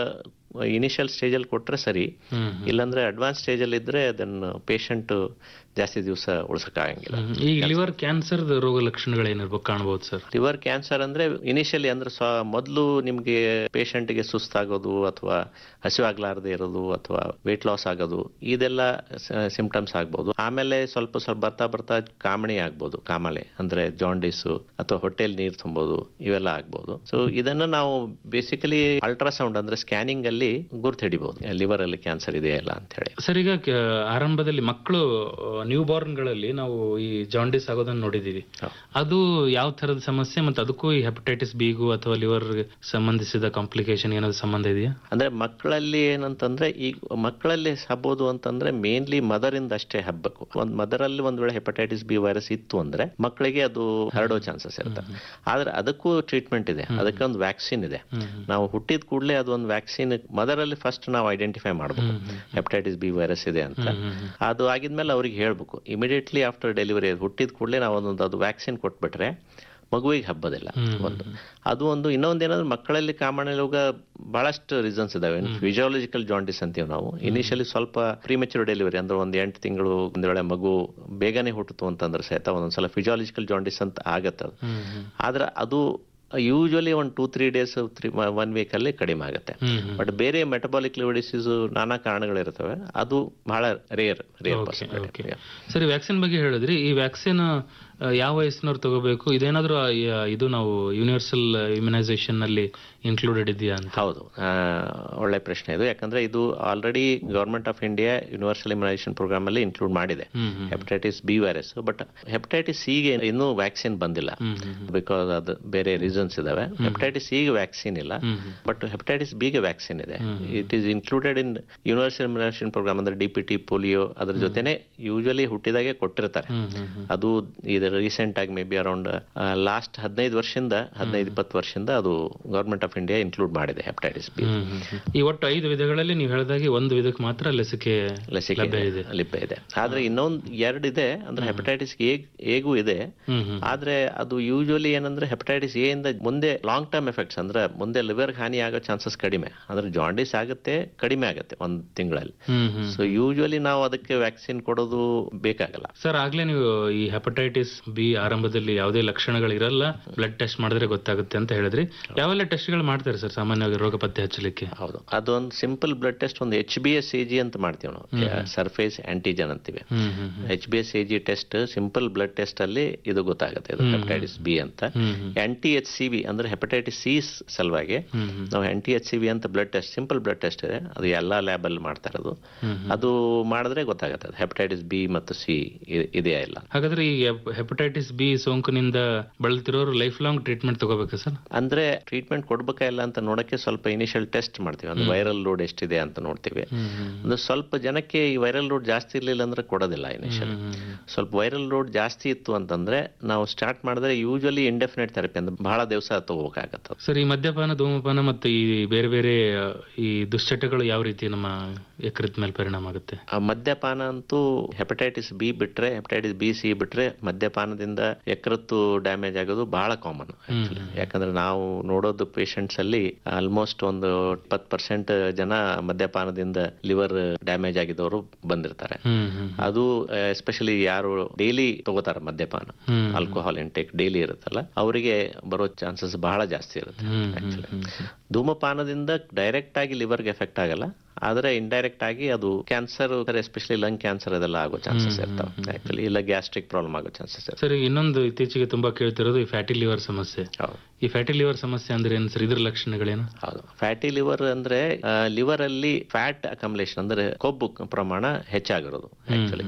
ಇನಿಷಿಯಲ್ ಸ್ಟೇಜಲ್ಲಿ ಕೊಟ್ರೆ ಸರಿ ಹ್ಮ್ ಇಲ್ಲಾಂದ್ರೆ ಅಡ್ವಾನ್ಸ್ ಸ್ಟೇಜಲ್ಲಿ ಇದ್ರೆ ಅದನ್ನು ಪೇಷಂಟ್ ಜಾಸ್ತಿ ದಿವಸ ಉಳಿಸಕ್ಕಾಗಂಗಿಲ್ಲ ಹ್ಮ್. ಈಗ ಲಿವರ್ ಕ್ಯಾನ್ಸರ್ ರೋಗ ಲಕ್ಷಣಗಳೇನಿರ್ಬೇಕು ಕಾಣಬಹುದು ಸರ್ ಲಿವರ್ ಕ್ಯಾನ್ಸರ್ ಅಂದ್ರೆ ಇನಿಷಿಯಲಿ ಅಂದ್ರೆ ಸ್ವ ಮೊದಲು ನಿಮ್ಗೆ ಪೇಷಂಟ್ಗೆ ಸುಸ್ತಾಗೋದು ಅಥವಾ ಹಸಿವಾಗ್ಲಾರದೆ ಇರೋದು ಅಥವಾ ವೇಟ್ ಲಾಸ್ ಆಗೋದು ಇದೆಲ್ಲ ಸಿಂಪ್ಟಮ್ಸ್ ಆಗ್ಬೋದು ಆಮೇಲೆ ಸ್ವಲ್ಪ ಸ್ವಲ್ಪ ಬರ್ತಾ ಬರ್ತಾ ಕಾಮಣಿ ಆಗ್ಬೋದು ಕಾಮಲೆ ಅಂದ್ರೆ ಜಾಂಡಿಸು ಅಥವಾ ಹೊಟ್ಟೆಲ್ ನೀರು ತುಂಬೋದು ಇವೆಲ್ಲ ಆಗ್ಬೋದು ಸೊ ಇದನ್ನ ನಾವು ಬೇಸಿಕಲಿ ಅಲ್ಟ್ರಾಸೌಂಡ್ ಅಂದ್ರೆ ಸ್ಕ್ಯಾನಿಂಗ್ ಅಲ್ಲಿ ಗುರ್ತು ಹಿಡಿಬಹುದು ಲಿವರ್ ಅಲ್ಲಿ ಕ್ಯಾನ್ಸರ್ ಇದೆಯಾ ಇಲ್ಲ ಅಂತ ಹೇಳಿ ಸರ್ ಈಗ ಕ- ಆರಂಭದಲ್ಲಿ ಮಕ್ಕಳು ನ್ಯೂ ಬಾರ್ನ್ ಗಳಲ್ಲಿ ನಾವು ಈ ಜಾಂಡಿಸ್ ಆಗೋದನ್ನ ನೋಡಿದೀವಿ ಹೌದು. ಅದು ಯಾವ ತರದ ಸಮಸ್ಯೆ ಮತ್ತೆ ಅದಕ್ಕೂ ಈ ಹೆಪಟೈಟಿಸ್ ಬಿಗೂ ಅಥವಾ ಲಿವರ್ ಸಂಬಂಧಿಸಿದ ಕಾಂಪ್ಲಿಕೇಶನ್ ಏನಾದ್ರು ಸಂಬಂಧ ಇದೆಯಾ ಅಂದ್ರೆ ಮಕ್ಕಳಲ್ಲಿ ಏನಂತಂದ್ರೆ ಈಗ ಮಕ್ಕಳಲ್ಲಿ ಹಬ್ಬೋದು ಅಂತಂದ್ರೆ ಮೇನ್ಲಿ ಮದರ್ ಇಂದ ಅಷ್ಟೇ ಹಬ್ಬಬೇಕು ಒಂದ್ ಮದರ್ ಅಲ್ಲಿ ಒಂದ್ ವೇಳೆ ಹೆಪಟೈಟಿಸ್ ಬಿ ವೈರಸ್ ಇತ್ತು ಅಂದ್ರೆ ಮಕ್ಕಳಿಗೆ ಅದು ಹರಡೋ ಚಾನ್ಸಸ್ ಇರುತ್ತೆ ಆದ್ರೆ ಅದಕ್ಕೂ ಟ್ರೀಟ್ಮೆಂಟ್ ಇದೆ ಅದಕ್ಕೆ ಒಂದು ವ್ಯಾಕ್ಸಿನ್ ಇದೆ ನಾವು ಹುಟ್ಟಿದ ಕೂಡಲೇ ಅದು ಒಂದು ವ್ಯಾಕ್ಸಿನ್ ಮದರ್ ಅಲ್ಲಿ ಫಸ್ಟ್ ನಾವು ಐಡೆಂಟಿಫೈ ಮಾಡಬೇಕು ಹೆಪಟೈಟಿಸ್ ಬಿ ವೈರಸ್ ಇದೆ ಅಂತ ಅದು ಆಗಿದ್ಮೇಲೆ ಅವ್ರಿಗೆ ಹೇಳ್ಬೇಕು ಇಮಿಡಿಯೇಟ್ಲಿ ಆಫ್ಟರ್ ಡೆಲಿವರಿ ಹುಟ್ಟಿದ ಕೂಡಲೇ ನಾವು ಒಂದೊಂದು ಅದು ವ್ಯಾಕ್ಸಿನ್ ಕೊಟ್ಬಿಟ್ರೆ ಮಗುವಿಗೆ ಹಬ್ಬದಿಲ್ಲ ಒಂದು ಅದು ಒಂದು ಇನ್ನೊಂದು ಏನಂದ್ರೆ ಮಕ್ಕಳಲ್ಲಿ ಕಾಮಣ ರೋಗ ಬಹಳಷ್ಟು ರೀಸನ್ಸ್ ಇದಾವೆ ಫಿಸಿಯಾಲಜಿಕಲ್ ಜಾಂಡಿಸ್ ಅಂತೀವಿ ನಾವು ಇನಿಷಿಯಲಿ ಸ್ವಲ್ಪ ಪ್ರಿಮೆಚೂರ್ ಡೆಲಿವರಿ ಅಂದ್ರೆ ಒಂದು ಎಂಟು ತಿಂಗಳು ಒಂದ್ ವೇಳೆ ಮಗು ಬೇಗನೆ ಹುಟ್ಟಿತು ಅಂತಂದ್ರೆ ಸಹಿತ ಒಂದೊಂದ್ಸಲ ಫಿಸಿಯಾಲಜಿಕಲ್ ಜಾಂಡಿಸ್ ಅಂತ ಆಗತ್ತೆ ಅದು ಆದ್ರೆ ಅದು ಯೂಶಲಿ ಒಂದು two three days three one week ಅಲ್ಲಿ ಕಡಿಮೆ ಆಗುತ್ತೆ ಬಟ್ ಬೇರೆ ಮೆಟಬಾಲಿಕ್ ಲಿವರ್ ಡಿಸೀಸ್ ನಾನಾ ಕಾರಣಗಳಿರ್ತವೆ ಅದು ಬಹಳ ರೇರ್ ರೇರ್ ಓಕೆ ಸರಿ ವ್ಯಾಕ್ಸಿನ್ ಬಗ್ಗೆ ಹೇಳಿದ್ರಿ ಈ ವ್ಯಾಕ್ಸಿನ್ ಯಾವ ವಯಸ್ಸಿನವ್ರು ತಗೋಬೇಕು ಇದೇನಾದ್ರೂ ಆ, ಯ- ಇದು ನಾವು ಯೂನಿವರ್ಸಲ್ ಇಮ್ಯುನೈಸೇಷನ್ ನಲ್ಲಿ ಇನ್ಕ್ಲೂಡೆಡ್ ಇದೆಯಾ ಅಂತ ಹೌದು ಆ, ಒಳ್ಳೆ ಪ್ರಶ್ನೆ ಇದು ಯಾಕಂದ್ರೆ ಇದು already government of India universal immunization program ಅಲ್ಲಿ ಇನ್ಕ್ಲೂಡ್ ಮಾಡಿದೆ ಹ್ಮ್ ಹ್ಮ್ hepatitis B virus but hepatitis ಸಿಗೆ ಇನ್ನೂ ವ್ಯಾಕ್ಸಿನ್ ಬಂದಿಲ್ಲ ಹ್ಮ್ ಹ್ಮ್ ಬಿಕಾಸ್ ಅದು ಬೇರೆ ರೀಸನ್ಸ್ ಇದಾವೆ ಹೆಪಟೈಟಿಸ್ ಸಿಗೆ ವ್ಯಾಕ್ಸಿನ್ ಇಲ್ಲ ಹ್ಮ್ ಹ್ಮ್ ಬಟ್ ಹೆಪಟೈಟಿಸ್ ಬಿಗೆ ವ್ಯಾಕ್ಸಿನ್ ಇದೆ it is included in universal immunization program ಅಂದ್ರೆ ಡಿ ಪಿ ಟಿ ಪೋಲಿಯೋ ಅದ್ರ ಜೊತೆನೆ ಯೂಶಲಿ ಹುಟ್ಟಿದಾಗೆ ಕೊಟ್ಟಿರ್ತಾರೆ ಹ್ಮ್ ಹ್ಮ್ ಹ್ಮ್ ಅದು ಇದು ರೀಸೆಂಟ್ ಆಗಿ ಮೇ ಬಿ ಅರೌಂಡ್ ಲಾಸ್ಟ್ ಹದಿನೈದು ವರ್ಷದಿಂದ ಹದಿನೈದು ಇಪ್ಪತ್ತು ವರ್ಷದಿಂದ ಅದು ಗವರ್ಮೆಂಟ್ ಆಫ್ ಇಂಡಿಯಾ ಇನ್ಕ್ಲೂಡ್ ಮಾಡಿದೆ ಹೆಪಟೈಟಿಸ್ ಬಿ ಹ್ಮ್ ಹ್ಮ್ ಹ್ಮ್. ಈ ಒಟ್ಟು ಐದು ವಿಧಗಳಲ್ಲಿ ನೀವು ಹೇಳಿದಾಗೆ ಒಂದು ವಿಧಕ್ಕೆ ಮಾತ್ರ ಲಸಿಕೆ ಲಸಿಕೆ ಲಭ್ಯ ಇದೆ ಲಭ್ಯ ಇದೆ ಆದ್ರೆ ಇನ್ನೊಂದ್ ಎರಡು ಇದೆ ಅಂದ್ರೆ ಹೆಪಟೈಟಿಸ್ ಎ ಎಗೂ ಇದೆ ಹ್ಮ್ ಹ್ಮ್ ಆದ್ರೆ ಅದು ಯೂಶುವಲಿ ಏನಂದ್ರೆ ಹೆಪಟೈಟಿಸ್ ಎ ಇಂದ ಮುಂದೆ ಲಾಂಗ್ ಟರ್ಮ್ ಎಫೆಕ್ಟ್ಸ್ ಅಂದ್ರೆ ಮುಂದೆ ಲಿವರ್ ಹಾನಿ ಆಗೋ ಚಾನ್ಸಸ್ ಕಡಿಮೆ ಅಂದ್ರೆ ಜಾಂಡಿಸ್ ಆಗುತ್ತೆ ಕಡಿಮೆ ಆಗುತ್ತೆ ಒಂದ್ ತಿಂಗಳಲ್ಲಿ ಹ್ಮ್ ಹ್ಮ್ ಸೊ ಯೂಶುವಲಿ ನಾವು ಅದಕ್ಕೆ ವ್ಯಾಕ್ಸಿನ್ ಕೊಡೋದು ಬೇಕಾಗಲ್ಲ ಸರ್ ಆಗ್ಲೇ ನೀವು ಈ ಹೆಪಟೈಟಿಸ್ ಬಿ ಆರಂಭದಲ್ಲಿ ಯಾವುದೇ ಲಕ್ಷಣಗಳು ಇರಲ್ಲ ಬ್ಲಡ್ ಟೆಸ್ಟ್ ಮಾಡಿದ್ರೆ ಗೊತ್ತಾಗುತ್ತೆ ಅಂತ ಹೇಳಿದ್ರಿ ಯಾವೆಲ್ಲ ಟೆಸ್ಟ್ಗಳು ಮಾಡ್ತಾರೆ ಸರ್ ಸಾಮಾನ್ಯವಾಗಿ ರೋಗ ಪತ್ತೆ ಹಚ್ಚಲಿಕ್ಕೆ ಹೌದು ಅದೊಂದು ಸಿಂಪಲ್ ಬ್ಲಡ್ ಟೆಸ್ಟ್ ಒಂದು H B S A G ಅಂತ ಮಾಡ್ತೀವಿ ನಾವು ಸರ್ಫೇಸ್ ಆಂಟಿಜನ್ ಅಂತೀವಿ ಹ್ಮ್ ಹ್ಮ್ ಹ್ಮ್. H B S A G test simple blood test ಅಲ್ಲಿ ಇದು ಗೊತ್ತಾಗುತ್ತೆ ಇದು ಹೆಪಟೈಟಿಸ್ ಬಿ ಅಂತ ಹ್ಮ್ ಹ್ಮ್. ಆಂಟಿ ಎಚ್ ಸಿ ಬಿ ಅಂದ್ರೆ ಹೆಪಟೈಟಿಸ್ ಸಿ ಸಲುವಾಗಿ ಹ್ಮ್ ಹ್ಮ್. ನಾವು ಆಂಟಿ ಎಚ್ ಸಿ ಬಿ ಅಂತ blood test simple blood test ಇದೆ ಅದು ಎಲ್ಲಾ ಲ್ಯಾಬ್ ಅಲ್ಲಿ ಮಾಡ್ತಾ ಇರೋದು ಹ್ಮ್ ಹ್ಮ್. ಅದು ಮಾಡಿದ್ರೆ ಗೊತ್ತಾಗುತ್ತೆ ಅದು ಹೆಪಟೈಟಿಸ್ ಬಿ ಮತ್ತು ಸಿ ಇದೆಯಾ ಇಲ್ಲ ಹಾಗಾದ್ರೆ ಈ ಹೆಪಟೈಟಿಸ್ ಬಿ ಸೋಂಕಿನಿಂದ ಬಳಲ್ತಿರೋರು ಲೈಫ್ ಲಾಂಗ್ ಟ್ರೀಟ್ಮೆಂಟ್ ತಗೋಬೇಕಾ ಸರ್ ಅಂದ್ರೆ ಟ್ರೀಟ್ಮೆಂಟ್ ಕೊಡ್ಬೇಕಾ ಇಲ್ಲ ಅಂತ ನೋಡಕ್ಕೆ ಸ್ವಲ್ಪ ಇನಿಷಿಯಲ್ ಟೆಸ್ಟ್ ಮಾಡ್ತೀವಿ ಅಂದ್ರೆ ವೈರಲ್ ಲೋಡ್ ಎಷ್ಟಿದೆ ಅಂತ ನೋಡ್ತೀವಿ ಅಂದ್ರೆ ಸ್ವಲ್ಪ ಜನಕ್ಕೆ ಈ ವೈರಲ್ ಲೋಡ್ ಜಾಸ್ತಿ ಇರ್ಲಿಲ್ಲ ಅಂದ್ರೆ ಕೊಡೋದಿಲ್ಲ ಇನಿಷಿಯಲ್ ಸ್ವಲ್ಪ ವೈರಲ್ ಲೋಡ್ ಜಾಸ್ತಿ ಇತ್ತು ಅಂತಂದ್ರೆ ನಾವು ಸ್ಟಾರ್ಟ್ ಮಾಡಿದ್ರೆ ಯೂಶಲಿ ಇಂಡೆಫಿನೆಟ್ ಥೆರಪಿ ಅಂದ್ರೆ ಬಹಳ ದಿವಸ ತಗೋಬೇಕಾಗತ್ತೆ ಸರ್ ಈ ಮದ್ಯಪಾನ ಧೂಮಪಾನ ಮತ್ತು ಈ ಬೇರೆ ಬೇರೆ ಆ, ಈ ದುಶ್ಚಟಗಳು ಯಾವ ರೀತಿ ನಮ್ಮ ಯಕೃತ್ ಮೇಲೆ ಪರಿಣಾಮ ಆಗುತ್ತೆ ಆ ಮದ್ಯಪಾನ ಅಂತೂ ಹೆಪಟೈಟಿಸ್ ಬಿ ಬಿಟ್ರೆ ಹೆಪಟೈಟಿಸ್ ಬಿ ಸಿ ಬಿಟ್ರೆ ಮದ್ಯಪಾನದಿಂದ ಯಕೃತ್ತು ಡ್ಯಾಮೇಜ್ ಆಗೋದು ಬಹಳ ಕಾಮನ್ ಯಾಕಂದ್ರೆ ನಾವು ನೋಡೋದು ಪೇಷಂಟ್ಸ್ ಅಲ್ಲಿ ಆಲ್ಮೋಸ್ಟ್ ಒಂದು ಇಪ್ಪತ್ತು ಪರ್ಸೆಂಟ್ ಜನ ಮದ್ಯಪಾನದಿಂದ ಲಿವರ್ ಡ್ಯಾಮೇಜ್ ಆಗಿದವರು ಬಂದಿರ್ತಾರೆ ಹ್ಮ್ ಹ್ಮ್ ಅದು ಎಸ್ಪೆಷಲಿ ಯಾರು ಡೈಲಿ ತಗೋತಾರ ಮದ್ಯಪಾನ ಹ್ಮ್. ಆಲ್ಕೋಹಾಲ್ ಇಂಟೇಕ್ ಡೈಲಿ ಇರುತ್ತಲ್ಲ ಅವರಿಗೆ ಬರೋ ಚಾನ್ಸಸ್ ಬಹಳ ಜಾಸ್ತಿ ಇರುತ್ತೆ ಹ್ಮ್ ಹ್ಮ್ actually. ಧೂಮಪಾನದಿಂದ ಡೈರೆಕ್ಟ್ ಆಗಿ ಲಿವರ್ಗೆ ಎಫೆಕ್ಟ್ ಆಗಲ್ಲ ಆದ್ರೆ ಇಂಡೈರೆಕ್ಟ್ ಆಗಿ ಅದು ಕ್ಯಾನ್ಸರ್ ಎಸ್ಪೆಷಲಿ ಲಂಗ್ ಕ್ಯಾನ್ಸರ್ ಅದೆಲ್ಲ ಆಗೋ ಚಾನ್ಸಸ್ ಇರ್ತಾವೆ ಆಕ್ಚುಲಿ ಇಲ್ಲ ಗ್ಯಾಸ್ಟ್ರಿಕ್ ಪ್ರಾಬ್ಲಮ್ ಆಗೋ ಚಾನ್ಸಸ್ ಇರ್ತವೆ ಸರ್ ಇನ್ನೊಂದು ಇತ್ತೀಚೆಗೆ ತುಂಬಾ ಕೇಳ್ತಿರೋದು ಈ ಫ್ಯಾಟಿ ಲಿವರ್ ಸಮಸ್ಯೆ ಹೌದು ಈ ಫ್ಯಾಟಿ ಲಿವರ್ ಸಮಸ್ಯೆ ಅಂದ್ರೆ ಏನು ಸರ್ ಇದ್ರ ಲಕ್ಷಣಗಳೇನು ಹೌದು ಫ್ಯಾಟಿ ಲಿವರ್ ಅಂದ್ರೆ ಲಿವರ್ ಅಲ್ಲಿ ಫ್ಯಾಟ್ ಅಕಮಲೇಷನ್ ಅಂದ್ರೆ ಕೊಬ್ಬು ಪ್ರಮಾಣ ಹೆಚ್ಚಾಗಿರೋದು ಆಕ್ಚುಲಿ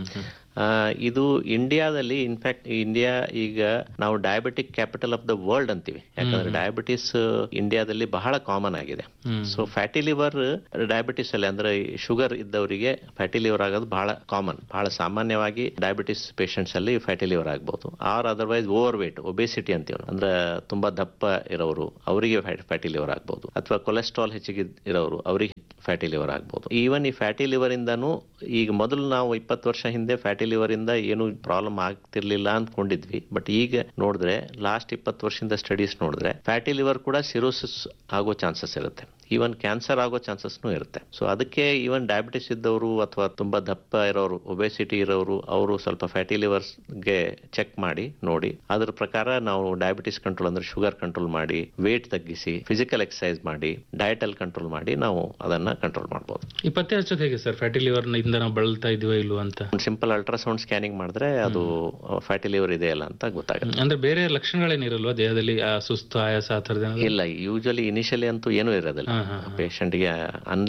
ಇದು ಇಂಡಿಯಾದಲ್ಲಿ ಇನ್ಫ್ಯಾಕ್ಟ್ ಇಂಡಿಯಾ ಈಗ ನಾವು diabetic capital of the world ಅಂತೀವಿ ಯಾಕಂದ್ರೆ ಡಯಾಬಿಟಿಸ್ ಇಂಡಿಯಾದಲ್ಲಿ ಬಹಳ ಕಾಮನ್ ಆಗಿದೆ ಹ್ಮ್. ಸೊ ಫ್ಯಾಟಿ ಲಿವರ್ ಡಯಾಬಿಟಿಸ್ ಅಲ್ಲಿ ಅಂದ್ರೆ ಶುಗರ್ ಇದ್ದವರಿಗೆ ಫ್ಯಾಟಿ ಲಿವರ್ ಆಗೋದು ಬಹಳ ಕಾಮನ್ ಬಹಳ ಸಾಮಾನ್ಯವಾಗಿ ಡಯಾಬಿಟಿಸ್ ಪೇಷಂಟ್ಸ್ ಅಲ್ಲಿ ಫ್ಯಾಟಿ ಲಿವರ್ ಆಗ್ಬೋದು or otherwise overweight obesity ಅಂತೀವಿ ನಾವು. ಅಂದ್ರೆ ತುಂಬಾ ದಪ್ಪ ಇರೋರು ಅವರಿಗೆ ಫ್ಯಾಟಿ ಲಿವರ್ ಆಗ್ಬೋದು ಅಥವಾ ಕೊಲೆಸ್ಟ್ರಾಲ್ ಹೆಚ್ಚಿಗೆ ಇರೋರು ಅವರಿಗೆ ಫ್ಯಾಟಿ ಲಿವರ್ ಆಗ್ಬೋದು ಈವನ್ ಈ ಫ್ಯಾಟಿ ಲಿವರ್ ಇಂದಾನು ಈಗ ಮೊದಲು ನಾವು ಇಪ್ಪತ್ತು ವರ್ಷ ಹಿಂದೆ ಫ್ಯಾಟಿ ಲಿವರ್ ಇಂದ ಏನು ಪ್ರಾಬ್ಲಮ್ ಆಗ್ತಿರ್ಲಿಲ್ಲ ಅಂದ್ಕೊಂಡಿದ್ವಿ ಬಟ್ ಈಗ ನೋಡಿದ್ರೆ ಲಾಸ್ಟ್ ಇಪ್ಪತ್ತು ವರ್ಷದಿಂದ ಸ್ಟಡೀಸ್ ನೋಡಿದ್ರೆ ಫ್ಯಾಟಿ ಲಿವರ್ ಕೂಡ ಸಿರೋಸಿಸ್ ಆಗೋ ಚಾನ್ಸಸ್ ಇರುತ್ತೆ ಈವನ್ ಕ್ಯಾನ್ಸರ್ ಆಗೋ ಚಾನ್ಸಸ್ನು ಇರುತ್ತೆ ಸೊ ಅದಕ್ಕೆ ಈವನ್ ಡಯಾಬಿಟಿಸ್ ಇದ್ದವರು ಅಥವಾ ತುಂಬಾ ದಪ್ಪ ಇರೋರು ಒಬೆಸಿಟಿ ಇರೋರು ಅವರು ಸ್ವಲ್ಪ ಫ್ಯಾಟಿ ಲಿವರ್ಸ್ಗೆ ಚೆಕ್ ಮಾಡಿ ನೋಡಿ ಅದ್ರ ಪ್ರಕಾರ ನಾವು ಡಯಾಬಿಟಿಸ್ ಕಂಟ್ರೋಲ್ ಅಂದ್ರೆ ಶುಗರ್ ಕಂಟ್ರೋಲ್ ಮಾಡಿ ವೇಟ್ ತಗ್ಗಿಸಿ ಫಿಸಿಕಲ್ ಎಕ್ಸರ್ಸೈಸ್ ಮಾಡಿ ಡಯಟ್ ಅಲ್ಲಿ ಕಂಟ್ರೋಲ್ ಮಾಡಿ ನಾವು ಅದನ್ನ ಕಂಟ್ರೋಲ್ ಮಾಡ್ಬೋದು ಈ ಪತ್ತೆ ಹಚ್ಚೋದು ಹೇಗೆ ಸರ್ ಫ್ಯಾಟಿ ಲಿವರ್ ಇಂದ ನಾವು ಬಳಲ್ತಾ ಇದೀವ ಇಲ್ವಾ ಅಂತ ಒಂದು ಸಿಂಪಲ್ ಅಲ್ಟ್ರಾಸೌಂಡ್ ಸ್ಕ್ಯಾನಿಂಗ್ ಮಾಡಿದ್ರೆ ಅದು ಫ್ಯಾಟಿ ಲಿವರ್ ಇದೆಯಲ್ಲ ಅಂತ ಗೊತ್ತಾಗುತ್ತೆ ಅಂದ್ರೆ ಬೇರೆ ಲಕ್ಷಣಗಳೇನಿರಲ್ವಾ ದೇಹದಲ್ಲಿ ಆ ಸುಸ್ತು ಆಯಾಸ ಆ ಥರದ್ದು ಏನಾದ್ರು? ಇಲ್ಲ ಯೂಶಲಿ ಇನಿಷಿಯಲಿ ಅಂತೂ ಏನೂ ಇರೋದಿಲ್ಲ ಹಾ, ಹಾ, ಪೇಷಂಟ್ಗೆ ಅನ್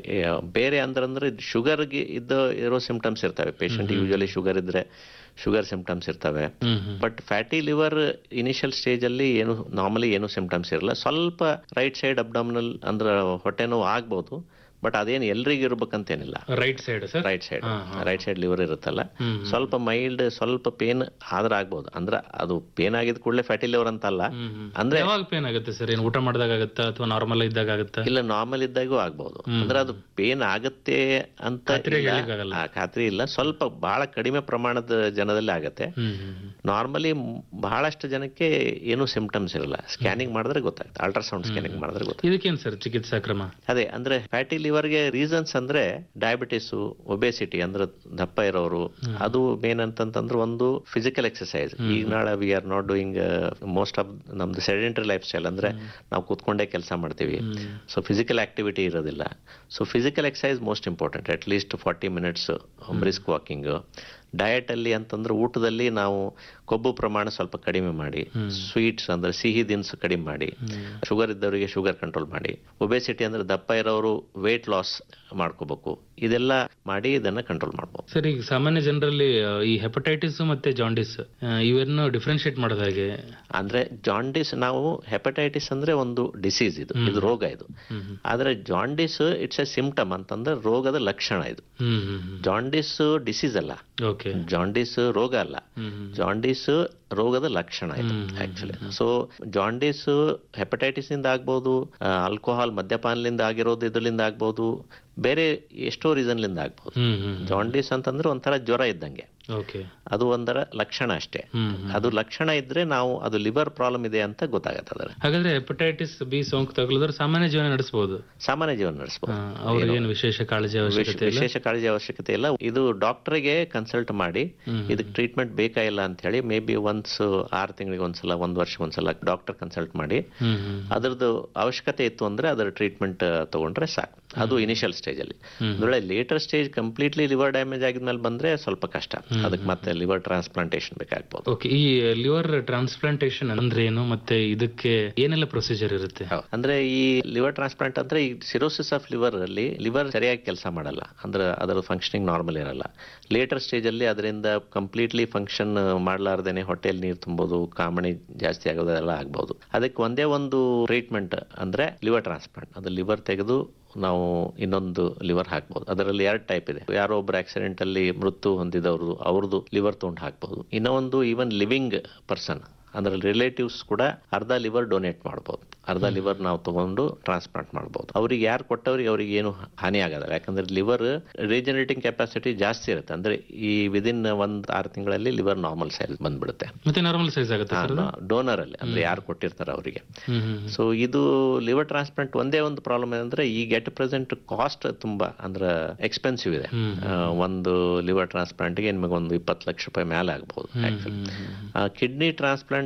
ಬೇರೆ ಅಂದ್ರಂದ್ರೆ ಶುಗರ್ಗೆ ಇದ್ದ ಇರೋ ಸಿಂಪ್ಟಮ್ಸ್ ಇರ್ತವೆ ಪೇಷಂಟ್ ಯೂಶಲಿ ಶುಗರ್ ಇದ್ರೆ ಶುಗರ್ ಸಿಂಪ್ಟಮ್ಸ್ ಇರ್ತವೆ ಹ್ಮ್ ಹ್ಮ್ but fatty liver initial stage ಅಲ್ಲಿ ಏನು ನಾರ್ಮಲಿ ಏನು ಸಿಂಪ್ಟಮ್ಸ್ ಇರಲ್ಲ ಸ್ವಲ್ಪ ರೈಟ್ ಸೈಡ್ ಅಬ್ಡಾಮಿನಲ್ ಅಂದ್ರೆ ಹೊಟ್ಟೆ ನೋವು ಆಗ್ಬೋದು ಬಟ್ ಅದೇನು ಎಲ್ರಿಗೂ ಇರ್ಬೇಕಂತೇನಿಲ್ಲ right side sir right side ಹಾ, ಹಾ. ರೈಟ್ ಸೈಡ್ ಲಿವರ್ ಇರುತ್ತಲ್ಲ ಹ್ಮ್. ಸ್ವಲ್ಪ ಮೈಲ್ಡ್ ಸ್ವಲ್ಪ ಪೇನ್ ಆದ್ರೆ ಆಗ್ಬೋದು ಅಂದ್ರೆ ಅದು ಪೇನ್ ಆಗಿದ ಕೂಡಲೇ ಫ್ಯಾಟಿ ಲಿವರ್ ಅಂತಲ್ಲ ಹ್ಮ್ ಹ್ಮ್. ಅಂದ್ರೆ ಯಾವಾಗ ಪೇನ್ ಆಗುತ್ತೆ ಸರ್ ಏನು ಊಟ ಮಾಡಿದಾಗ ಆಗುತ್ತಾ ಅಥವಾ ನಾರ್ಮಲ್ ಇದ್ದಾಗ ಆಗುತ್ತಾ ಇಲ್ಲ ನಾರ್ಮಲ್ ಇದ್ದಾಗೂ ಆಗ್ಬಹುದು ಅಂದ್ರೆ ಅದು ಪೇನ್ ಆಗತ್ತೆ ಅಂತ ಖಾತ್ರಿಯಾಗಿ ಇಲ್ಲ. ಹೇಳಿಕ್ಕಾಗಲ್ಲ. ಆ, ಖಾತ್ರಿ ಇಲ್ಲ ಸ್ವಲ್ಪ ಬಹಳ ಕಡಿಮೆ ಪ್ರಮಾಣದ ಜನದಲ್ಲಿ ಆಗತ್ತೆ ಹ್ಮ್ ಹ್ಮ್ ಹ್ಮ್. ನಾರ್ಮಲಿ ಬಹಳಷ್ಟು ಜನಕ್ಕೆ ಏನು ಸಿಂಪ್ಟಮ್ಸ್ ಇರಲ್ಲ ಸ್ಕ್ಯಾನಿಂಗ್ ಮಾಡಿದ್ರೆ ಗೊತ್ತಾಗುತ್ತೆ ಅಲ್ಟ್ರಾಸೌಂಡ್ ಸ್ಕ್ಯಾನಿಂಗ್ ಮಾಡಿದ್ರೆ ಗೊತ್ತಾಗುತ್ತೆ ಇದಕ್ಕೇನ್ ಸರ್ ಚಿಕಿತ್ಸಾ ಕ್ರಮ ಅದೇ ಅಂದ್ರೆ ಫ್ಯಾಟಿ ಲಿವರ್ಗೆ ರೀಸನ್ಸ್ ಅಂದ್ರೆ ಡಯಾಬಿಟಿಸ್ ಒಬೆಸಿಟಿ ಅಂದ್ರೆ ದಪ್ಪ ಇರೋರು ಅದು ಮೇನ್ ಅಂತಂತಂದ್ರೆ ಒಂದು ಫಿಸಿಕಲ್ ಎಕ್ಸರ್ಸೈಸ್ ಈಗ ನಾಳೆ we are not doing most of ನಮ್ದು ಸೆಡೆಂಟರಿ ಲೈಫ್ ಸ್ಟೈಲ್ ಅಂದ್ರೆ ನಾವು ಕೂತ್ಕೊಂಡೇ ಕೆಲಸ ಮಾಡ್ತೀವಿ ಸೊ ಫಿಸಿಕಲ್ ಆಕ್ಟಿವಿಟಿ ಇರೋದಿಲ್ಲ so physical exercise most important at least forty minutes brisk walking diet ಅಲ್ಲಿ ಅಂತಂದ್ರೆ ಊಟದಲ್ಲಿ ನಾವು ಕೊಬ್ಬು ಪ್ರಮಾಣ ಸ್ವಲ್ಪ ಕಡಿಮೆ ಮಾಡಿ ಸ್ವೀಟ್ಸ್ ಅಂದ್ರೆ ಸಿಹಿ ದಿನಸು ಕಡಿಮೆ ಮಾಡಿ ಶುಗರ್ ಇದ್ದವರಿಗೆ ಶುಗರ್ ಕಂಟ್ರೋಲ್ ಮಾಡಿ ಒಬೆಸಿಟಿ ಅಂದ್ರೆ ದಪ್ಪ ಇರೋರು ವೇಟ್ ಲಾಸ್ ಮಾಡ್ಕೋಬೇಕು ಇದೆಲ್ಲ ಮಾಡಿ ಇದನ್ನ ಕಂಟ್ರೋಲ್ ಮಾಡ್ಬೋದು ಸರ್ ಈಗ ಸಾಮಾನ್ಯ ಜನರಲ್ಲಿ ಆ, ಈ ಹೆಪಟೈಟಿಸ್ ಮತ್ತೆ ಜಾಂಡಿಸ್ ಇವನ್ನು ಡಿಫ್ರೆನ್ಶಿಯೇಟ್ ಮಾಡೋದು ಹೇಗೆ ಅಂದ್ರೆ ಜಾಂಡಿಸ್ ನಾವು ಹೆಪಟೈಟಿಸ್ ಅಂದ್ರೆ ಒಂದು ಡಿಸೀಸ್ ಇದು ಇದು ರೋಗ ಇದು ಆದ್ರೆ ಜಾಂಡಿಸ್ ಇಟ್ಸ್ ಎ ಸಿಂಪ್ಟಮ್ ಅಂತಂದ್ರೆ ರೋಗದ ಲಕ್ಷಣ ಇದು ಹ್ಮ್ ಹ್ಮ್ ಹ್ಮ್ ಜಾಂಡಿಸ್ ಡಿಸೀಸ್ ಅಲ್ಲ ಓಕೆ ಜಾಂಡಿಸ್ ರೋಗ ಅಲ್ಲ ಜಾಂಡಿಸ್ ರೋಗದ ಲಕ್ಷಣ ಇದು ಆಕ್ಚುಲಿ ಸೊ ಜಾಂಡಿಸ್ ಹೆಪಟೈಟಿಸ್ ಇಂದ ಆಗ್ಬೋದು ಆಲ್ಕೋಹಾಲ್ ಮದ್ಯಪಾನದಿಂದ ಆಗಿರೋದು ಇದರಿಂದ ಆಗ್ಬೋದು ಬೇರೆ ಎಷ್ಟೋ ರೀಸನ್ಲಿಂದ ಆಗ್ಬೋದು ಹ್ಮ್ ಹ್ಮ್ ಜಾಂಡಿಸ್ ಅಂತಂದ್ರೆ ಒಂಥರ ಜ್ವರ ಇದ್ದಂಗೆ ಓಕೆ ಅದು ಒಂದರ ಲಕ್ಷಣ ಅಷ್ಟೇ ಹ್ಮ್ ಹ್ಮ್. ಅದು ಲಕ್ಷಣ ಇದ್ರೆ ನಾವು ಅದು ಲಿವರ್ ಪ್ರಾಬ್ಲಮ್ ಇದೆ ಅಂತ ಗೊತ್ತಾಗತ್ತೆ ಅದರ ಹಾಗಾದ್ರೆ ಹೆಪಟೈಟಿಸ್ ಬಿ ಸೋಂಕು ತಗುಲಿದ್ರೆ ಸಾಮಾನ್ಯ ಜೀವನ ನಡೆಸಬಹುದು ಸಾಮಾನ್ಯ ಜೀವನ ನಡೆಸಬಹುದು ಅವ್ರಿಗೆ ಏನು ವಿಶೇಷ ಕಾಳಜಿ ಅವಶ್ಯಕತೆ ಇಲ್ಲ ವಿಶೇಷ ಕಾಳಜಿ ಅವಶ್ಯಕತೆ ಇಲ್ಲ ಇದು ಡಾಕ್ಟರ್ಗೆ ಕನ್ಸಲ್ಟ್ ಮಾಡಿ ಇದಕ್ಕೆ ಟ್ರೀಟ್ಮೆಂಟ್ ಬೇಕಾ ಇಲ್ಲ ಅಂತ ಹೇಳಿ ಮೇ ಬಿ ಒನ್ಸ್ ಆರು ತಿಂಗಳಿಗೆ ಒಂದ್ಸಲ ಒಂದ್ ವರ್ಷ ಒಂದ್ಸಲ ಡಾಕ್ಟರ್ ಕನ್ಸಲ್ಟ್ ಮಾಡಿ ಹ್ಮ್ ಹ್ಮ್ ಅದ್ರದ್ದು ಅವಶ್ಯಕತೆ ಇತ್ತು ಅಂದ್ರೆ ಅದರ ಟ್ರೀಟ್ಮೆಂಟ್ ತಗೊಂಡ್ರೆ ಸಾಕು ಅದು ಇನಿಷಿಯಲ್ ಸ್ಟೇಜ್ ಅಲ್ಲಿ ಅಂದ್ರೆ later stage completely liver damage ಆಗಿದ್ಮೇಲೆ ಬಂದ್ರೆ ಸ್ವಲ್ಪ ಕಷ್ಟ ಅದಕ್ಕೆ ಮತ್ತೆ ಲಿವರ್ ಟ್ರಾನ್ಸ್ಪ್ಲಾಂಟೇಶನ್ ಬೇಕಾಗ್ಬೋದು ಓಕೆ ಈ ಲಿವರ್ ಟ್ರಾನ್ಸ್ಪ್ಲಾಂಟೇಶನ್ ಅಂದ್ರೆ ಏನು ಮತ್ತೆ ಇದಕ್ಕೆ ಏನೆಲ್ಲ ಪ್ರೊಸೀಜರ್ ಇರುತ್ತೆ ಹೌದು. ಅಂದ್ರೆ ಈ ಲಿವರ್ ಟ್ರಾನ್ಸ್ಪ್ಲಾಂಟ್ ಅಂದ್ರೆ ಈ ಸಿರೋಸಿಸ್ ಆಫ್ ಲಿವರ್ ಅಲ್ಲಿ ಲಿವರ್ ಸರಿಯಾಗಿ ಕೆಲಸ ಮಾಡಲ್ಲ ಅಂದ್ರೆ ಅದರ ಫಂಕ್ಷನಿಂಗ್ ನಾರ್ಮಲ್ ಇರಲ್ಲ ಲೇಟರ್ ಸ್ಟೇಜ್ ಅಲ್ಲಿ ಅದರಿಂದ ಕಂಪ್ಲೀಟ್ಲಿ ಫಂಕ್ಷನ್ ಮಾಡ್ಲಾರ್ದೇನೆ ಹೊಟ್ಟೆಯಲ್ಲಿ ನೀರು ತುಂಬೋದು ಕಾಮಣಿ ಜಾಸ್ತಿ ಆಗೋದೆಲ್ಲ ಆಗ್ಬಹುದು ಅದಕ್ಕೆ ಒಂದೇ ಒಂದು ಟ್ರೀಟ್ಮೆಂಟ್ ಅಂದ್ರೆ ಲಿವರ್ ಟ್ರಾನ್ಸ್ಪ್ಲಾಂಟ್ ಅದು ಲಿವರ್ ತೆಗೆದು ನಾವು ಇನ್ನೊಂದು ಲಿವರ್ ಹಾಕ್ಬೋದು ಅದರಲ್ಲಿ ಎರಡು ಟೈಪ್ ಇದೆ ಯಾರೋ ಒಬ್ರು ಆಕ್ಸಿಡೆಂಟ್ ಅಲ್ಲಿ ಮೃತ್ಯು ಹೊಂದಿದವ್ರದ್ದು ಅವ್ರದ್ದು ಲಿವರ್ ತೊಗೊಂಡು ಹಾಕ್ಬೋದು ಇನ್ನೂ ಒಂದು ಈವನ್ ಲಿವಿಂಗ್ ಪರ್ಸನ್ ಅಂದ್ರೆ ರಿಲೇಟಿವ್ಸ್ ಕೂಡ ಅರ್ಧ ಲಿವರ್ ಡೊನೇಟ್ ಮಾಡ್ಬೋದು ಅರ್ಧ ಲಿವರ್ ನಾವು ತಗೊಂಡು ಟ್ರಾನ್ಸ್ಪ್ಲಾಂಟ್ ಮಾಡ್ಬೋದು ಅವ್ರಿಗೆ ಯಾರು ಕೊಟ್ಟವ್ರಿಗೆ ಅವ್ರಿಗೆ ಏನು ಹಾನಿ ಆಗೋದಿಲ್ಲ ಯಾಕಂದ್ರೆ ಲಿವರ್ ರೀಜನರೇಟಿಂಗ್ ಕೆಪಾಸಿಟಿ ಜಾಸ್ತಿ ಇರುತ್ತೆ ಅಂದ್ರೆ ಈ ವಿದಿನ್ ಒಂದ್ ಆರು ತಿಂಗಳಲ್ಲಿ ಲಿವರ್ ನಾರ್ಮಲ್ ಸೈಜ್ ಬಂದ್ಬಿಡುತ್ತೆ ಮತ್ತೆ ನಾರ್ಮಲ್ ಸೈಜ್ ಆಗುತ್ತೆ ಸರ್ ಡೋನರ್ ಅಲ್ಲಿ ಅಂದ್ರೆ ಯಾರು ಕೊಟ್ಟಿರ್ತಾರೆ ಅವರಿಗೆ ಹ್ಮ್ ಹ್ಮ್ ಸೊ ಇದು ಲಿವರ್ ಟ್ರಾನ್ಸ್ಪ್ಲಾಂಟ್ ಒಂದೇ ಒಂದು ಪ್ರಾಬ್ಲಮ್ ಏನಂದ್ರೆ ಈ ಗೆಟ್ ಪ್ರೆಸೆಂಟ್ ಕಾಸ್ಟ್ ತುಂಬಾ ಅಂದ್ರೆ ಎಕ್ಸ್ಪೆನ್ಸಿವ್ ಇದೆ ಆ, ಒಂದು ಲಿವರ್ ಟ್ರಾನ್ಸ್ಪ್ಲಾಂಟ್ಗೆ ನಿಮಗೆ ಒಂದು ಇಪ್ಪತ್ತು ಲಕ್ಷ ರೂಪಾಯಿ ಮೇಲೆ ಆಗ್ಬಹುದು ಆಕ್ಚುಲಿ ಕಿಡ್ನಿ ಟ್ರಾನ್ಸ್ಪ್ಲಾಂಟ್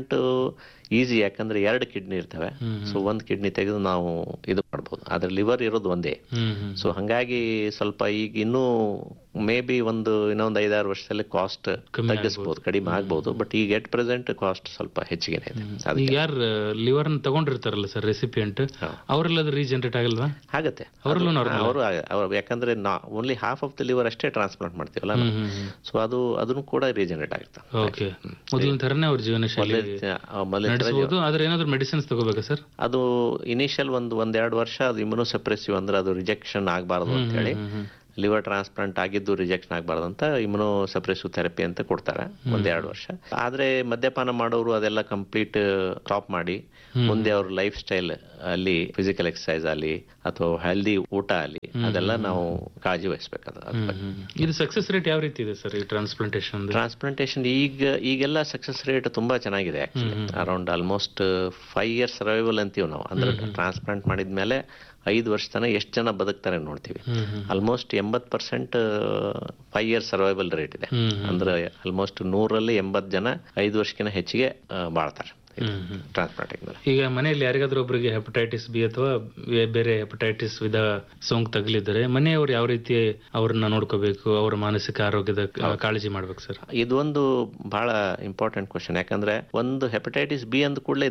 ಈಸಿ ಯಾಕಂದ್ರೆ ಎರಡು ಕಿಡ್ನಿ ಇರ್ತವೆ ಸೊ ಒಂದ್ ಕಿಡ್ನಿ ತೆಗೆದು ನಾವು ಇದು ಮಾಡ್ಬೋದು ಆದ್ರೆ ಲಿವರ್ ಇರೋದು ಒಂದೇ ಹ್ಮ್ ಹ್ಮ್ ಸೊ ಹಂಗಾಗಿ ಸ್ವಲ್ಪ ಈಗ ಇನ್ನೂ ಮೇ ಬಿ ಒಂದು ಇನ್ನೊಂದು ಐದಾರು ವರ್ಷದಲ್ಲಿ ಕಾಸ್ಟ್ ಕಮ್ಮಿ ತಗ್ಗಿಸ್ಬೋದು ಕಡಿಮೆ ಆಗ್ಬೋದು ಬಟ್ ಈಗ ಎಟ್ ಪ್ರೆಸೆಂಟ್ ಕಾಸ್ಟ್ ಸ್ವಲ್ಪ ಹೆಚ್ಚಿಗೆ ಇದೆ ಅದಕ್ಕೆ ಈಗ ಯಾರು ಲಿವರ್ ತಗೊಂಡಿರ್ತಾರಲ್ಲ ಸರ್ ರೆಸಿಪಿಯಂಟ್ ಅವರೆಲ್ಲ ಅದು ರೀಜನರೇಟ್ ಆಗಲ್ವಾ ಆಗತ್ತೆ ಅವ್ರಲ್ಲೂ ಅದು- ಅವರು ಅವ್ರು ಯಾಕಂದ್ರೆ only half of the liver ಅಷ್ಟೇ ಟ್ರಾನ್ಸ್ಪ್ಲಾಂಟ್ ಮಾಡ್ತೀವಲ್ಲ ಹ್ಮ್ ಹ್ಮ್ ಹ್ಮ್ ಸೊ ಅದು ಅದನ್ನು ಕೂಡ ರೀಜನರೇಟ್ ಆಗುತ್ತೆ ಓಕೆ ಮೊದಲಿನ ತರನೇ ಅವ್ರ ಜೀವನ ಶೈಲಿ ಮೊದಲ ನಡೆಸಬಹುದು ಆದ್ರೆ ಏನಾದ್ರು ಮೆಡಿಸಿನ್ಸ್ ತಗೋಬೇಕಾ ಸರ್ ಅದು ಇನಿಷಿಯಲ್ ಒಂದು ಒಂದೆರಡು ವರ್ಷ ಅದು ಇಮ್ಯುನೋ ಸಪ್ರೆಸಿವ್ ಅಂದ್ರೆ ಅದು ರಿಜೆಕ್ಷನ್ ಆಗಬಾರ್ದು ಅಂತ ಹೇಳಿ ಲಿವರ್ ಟ್ರಾನ್ಸ್ಪ್ಲಾಂಟ್ ಆಗಿದ್ದು ರಿಜೆಕ್ಷನ್ ಆಗಬಾರ್ದು ಅಂತ ಇಮ್ಯುನೋ ಸಪ್ರೆಸಿವ್ ಥೆರಪಿ ಅಂತ ಕೊಡ್ತಾರೆ ಒಂದೆರಡು ವರ್ಷ ಆದ್ರೆ ಮದ್ಯಪಾನ ಮಾಡೋರು ಅದೆಲ್ಲ ಕಂಪ್ಲೀಟ್ ಸ್ಟಾಪ್ ಮಾಡಿ ಮುಂದೆ ಅವ್ರ ಲೈಫ್ ಸ್ಟೈಲ್ ಅಲ್ಲಿ ಫಿಸಿಕಲ್ ಎಕ್ಸರ್ಸೈಸ್ ಅಲ್ಲಿ ಅಥವಾ ಹೆಲ್ದಿ ಊಟ ಅಲ್ಲಿ ಅದೆಲ್ಲ ನಾವು ಕಾಳಜಿ ವಹಿಸ್ಬೇಕಾದ ಇದು ಸಕ್ಸಸ್ ರೇಟ್ ಯಾವ ರೀತಿ ಇದೆ ಸರ್ ಈ ಟ್ರಾನ್ಸ್ಪ್ಲಾಂಟೇಶನ್ ಟ್ರಾನ್ಸ್ಪ್ಲಾಂಟೇಶನ್ ಈಗ ಈಗೆಲ್ಲ ಸಕ್ಸಸ್ ರೇಟ್ ತುಂಬಾ ಚೆನ್ನಾಗಿದೆ actually around almost five years survival ಅಂತೀವಿ ನಾವು ಅಂದ್ರೆ ಟ್ರಾನ್ಸ್ಪ್ಲಾಂಟ್ ಮಾಡಿದ್ಮೇಲೆ ಐದು ವರ್ಷ ತನಕ ಎಷ್ಟು ಜನ ಬದುಕ್ತಾರೆ ನೋಡ್ತೀವಿ ಹ್ಮ್ ಹ್ಮ್ ಆಲ್ಮೋಸ್ಟ್ ಎಂಬತ್ತು percent five year survival rate ಇದೆ ಹ್ಮ್ ಹ್ಮ್. ಅಂದ್ರೆ ಆಲ್ಮೋಸ್ಟ್ ನೂರಲ್ಲಿ ಎಂಬತ್ತು ಜನ ಐದು ವರ್ಷಕ್ಕಿಂತ ಹೆಚ್ಚಿಗೆ ಆ, ಬಾಳ್ತಾರೆ ಹ್ಮ್ ಹ್ಮ್ ಟ್ರಾನ್ಸ್ಪ್ಲಾಂಟಿಂಗ್ ಮೇಲೆ ಈಗ ಮನೆಯಲ್ಲಿ ಯಾರಿಗಾದ್ರೂ ಒಬ್ಬರಿಗೆ ಹೆಪಟೈಟಿಸ್ ಬಿ ಅಥವಾ ಬೇ- ಬೇರೆ ಹೆಪಟೈಟಿಸ್ ವಿಧ ಸೋಂಕು ತಗಲಿದ್ದಾರೆ ಮನೆಯವರು ಯಾವ ರೀತಿ ಅವ್ರನ್ನ ನೋಡ್ಕೋಬೇಕು ಅವರ ಮಾನಸಿಕ ಆರೋಗ್ಯದ ಕ- ಕಾಳಜಿ ಮಾಡ್ಬೇಕು ಸರ್ ಇದೊಂದು ಬಹಳ ಇಂಪಾರ್ಟೆಂಟ್ ಕ್ವಶನ್ ಯಾಕಂದ್ರೆ ಒಂದು ಹೆಪಟೈಟಿಸ್ ಬಿ ಅಂದ ಕೂಡಲೇ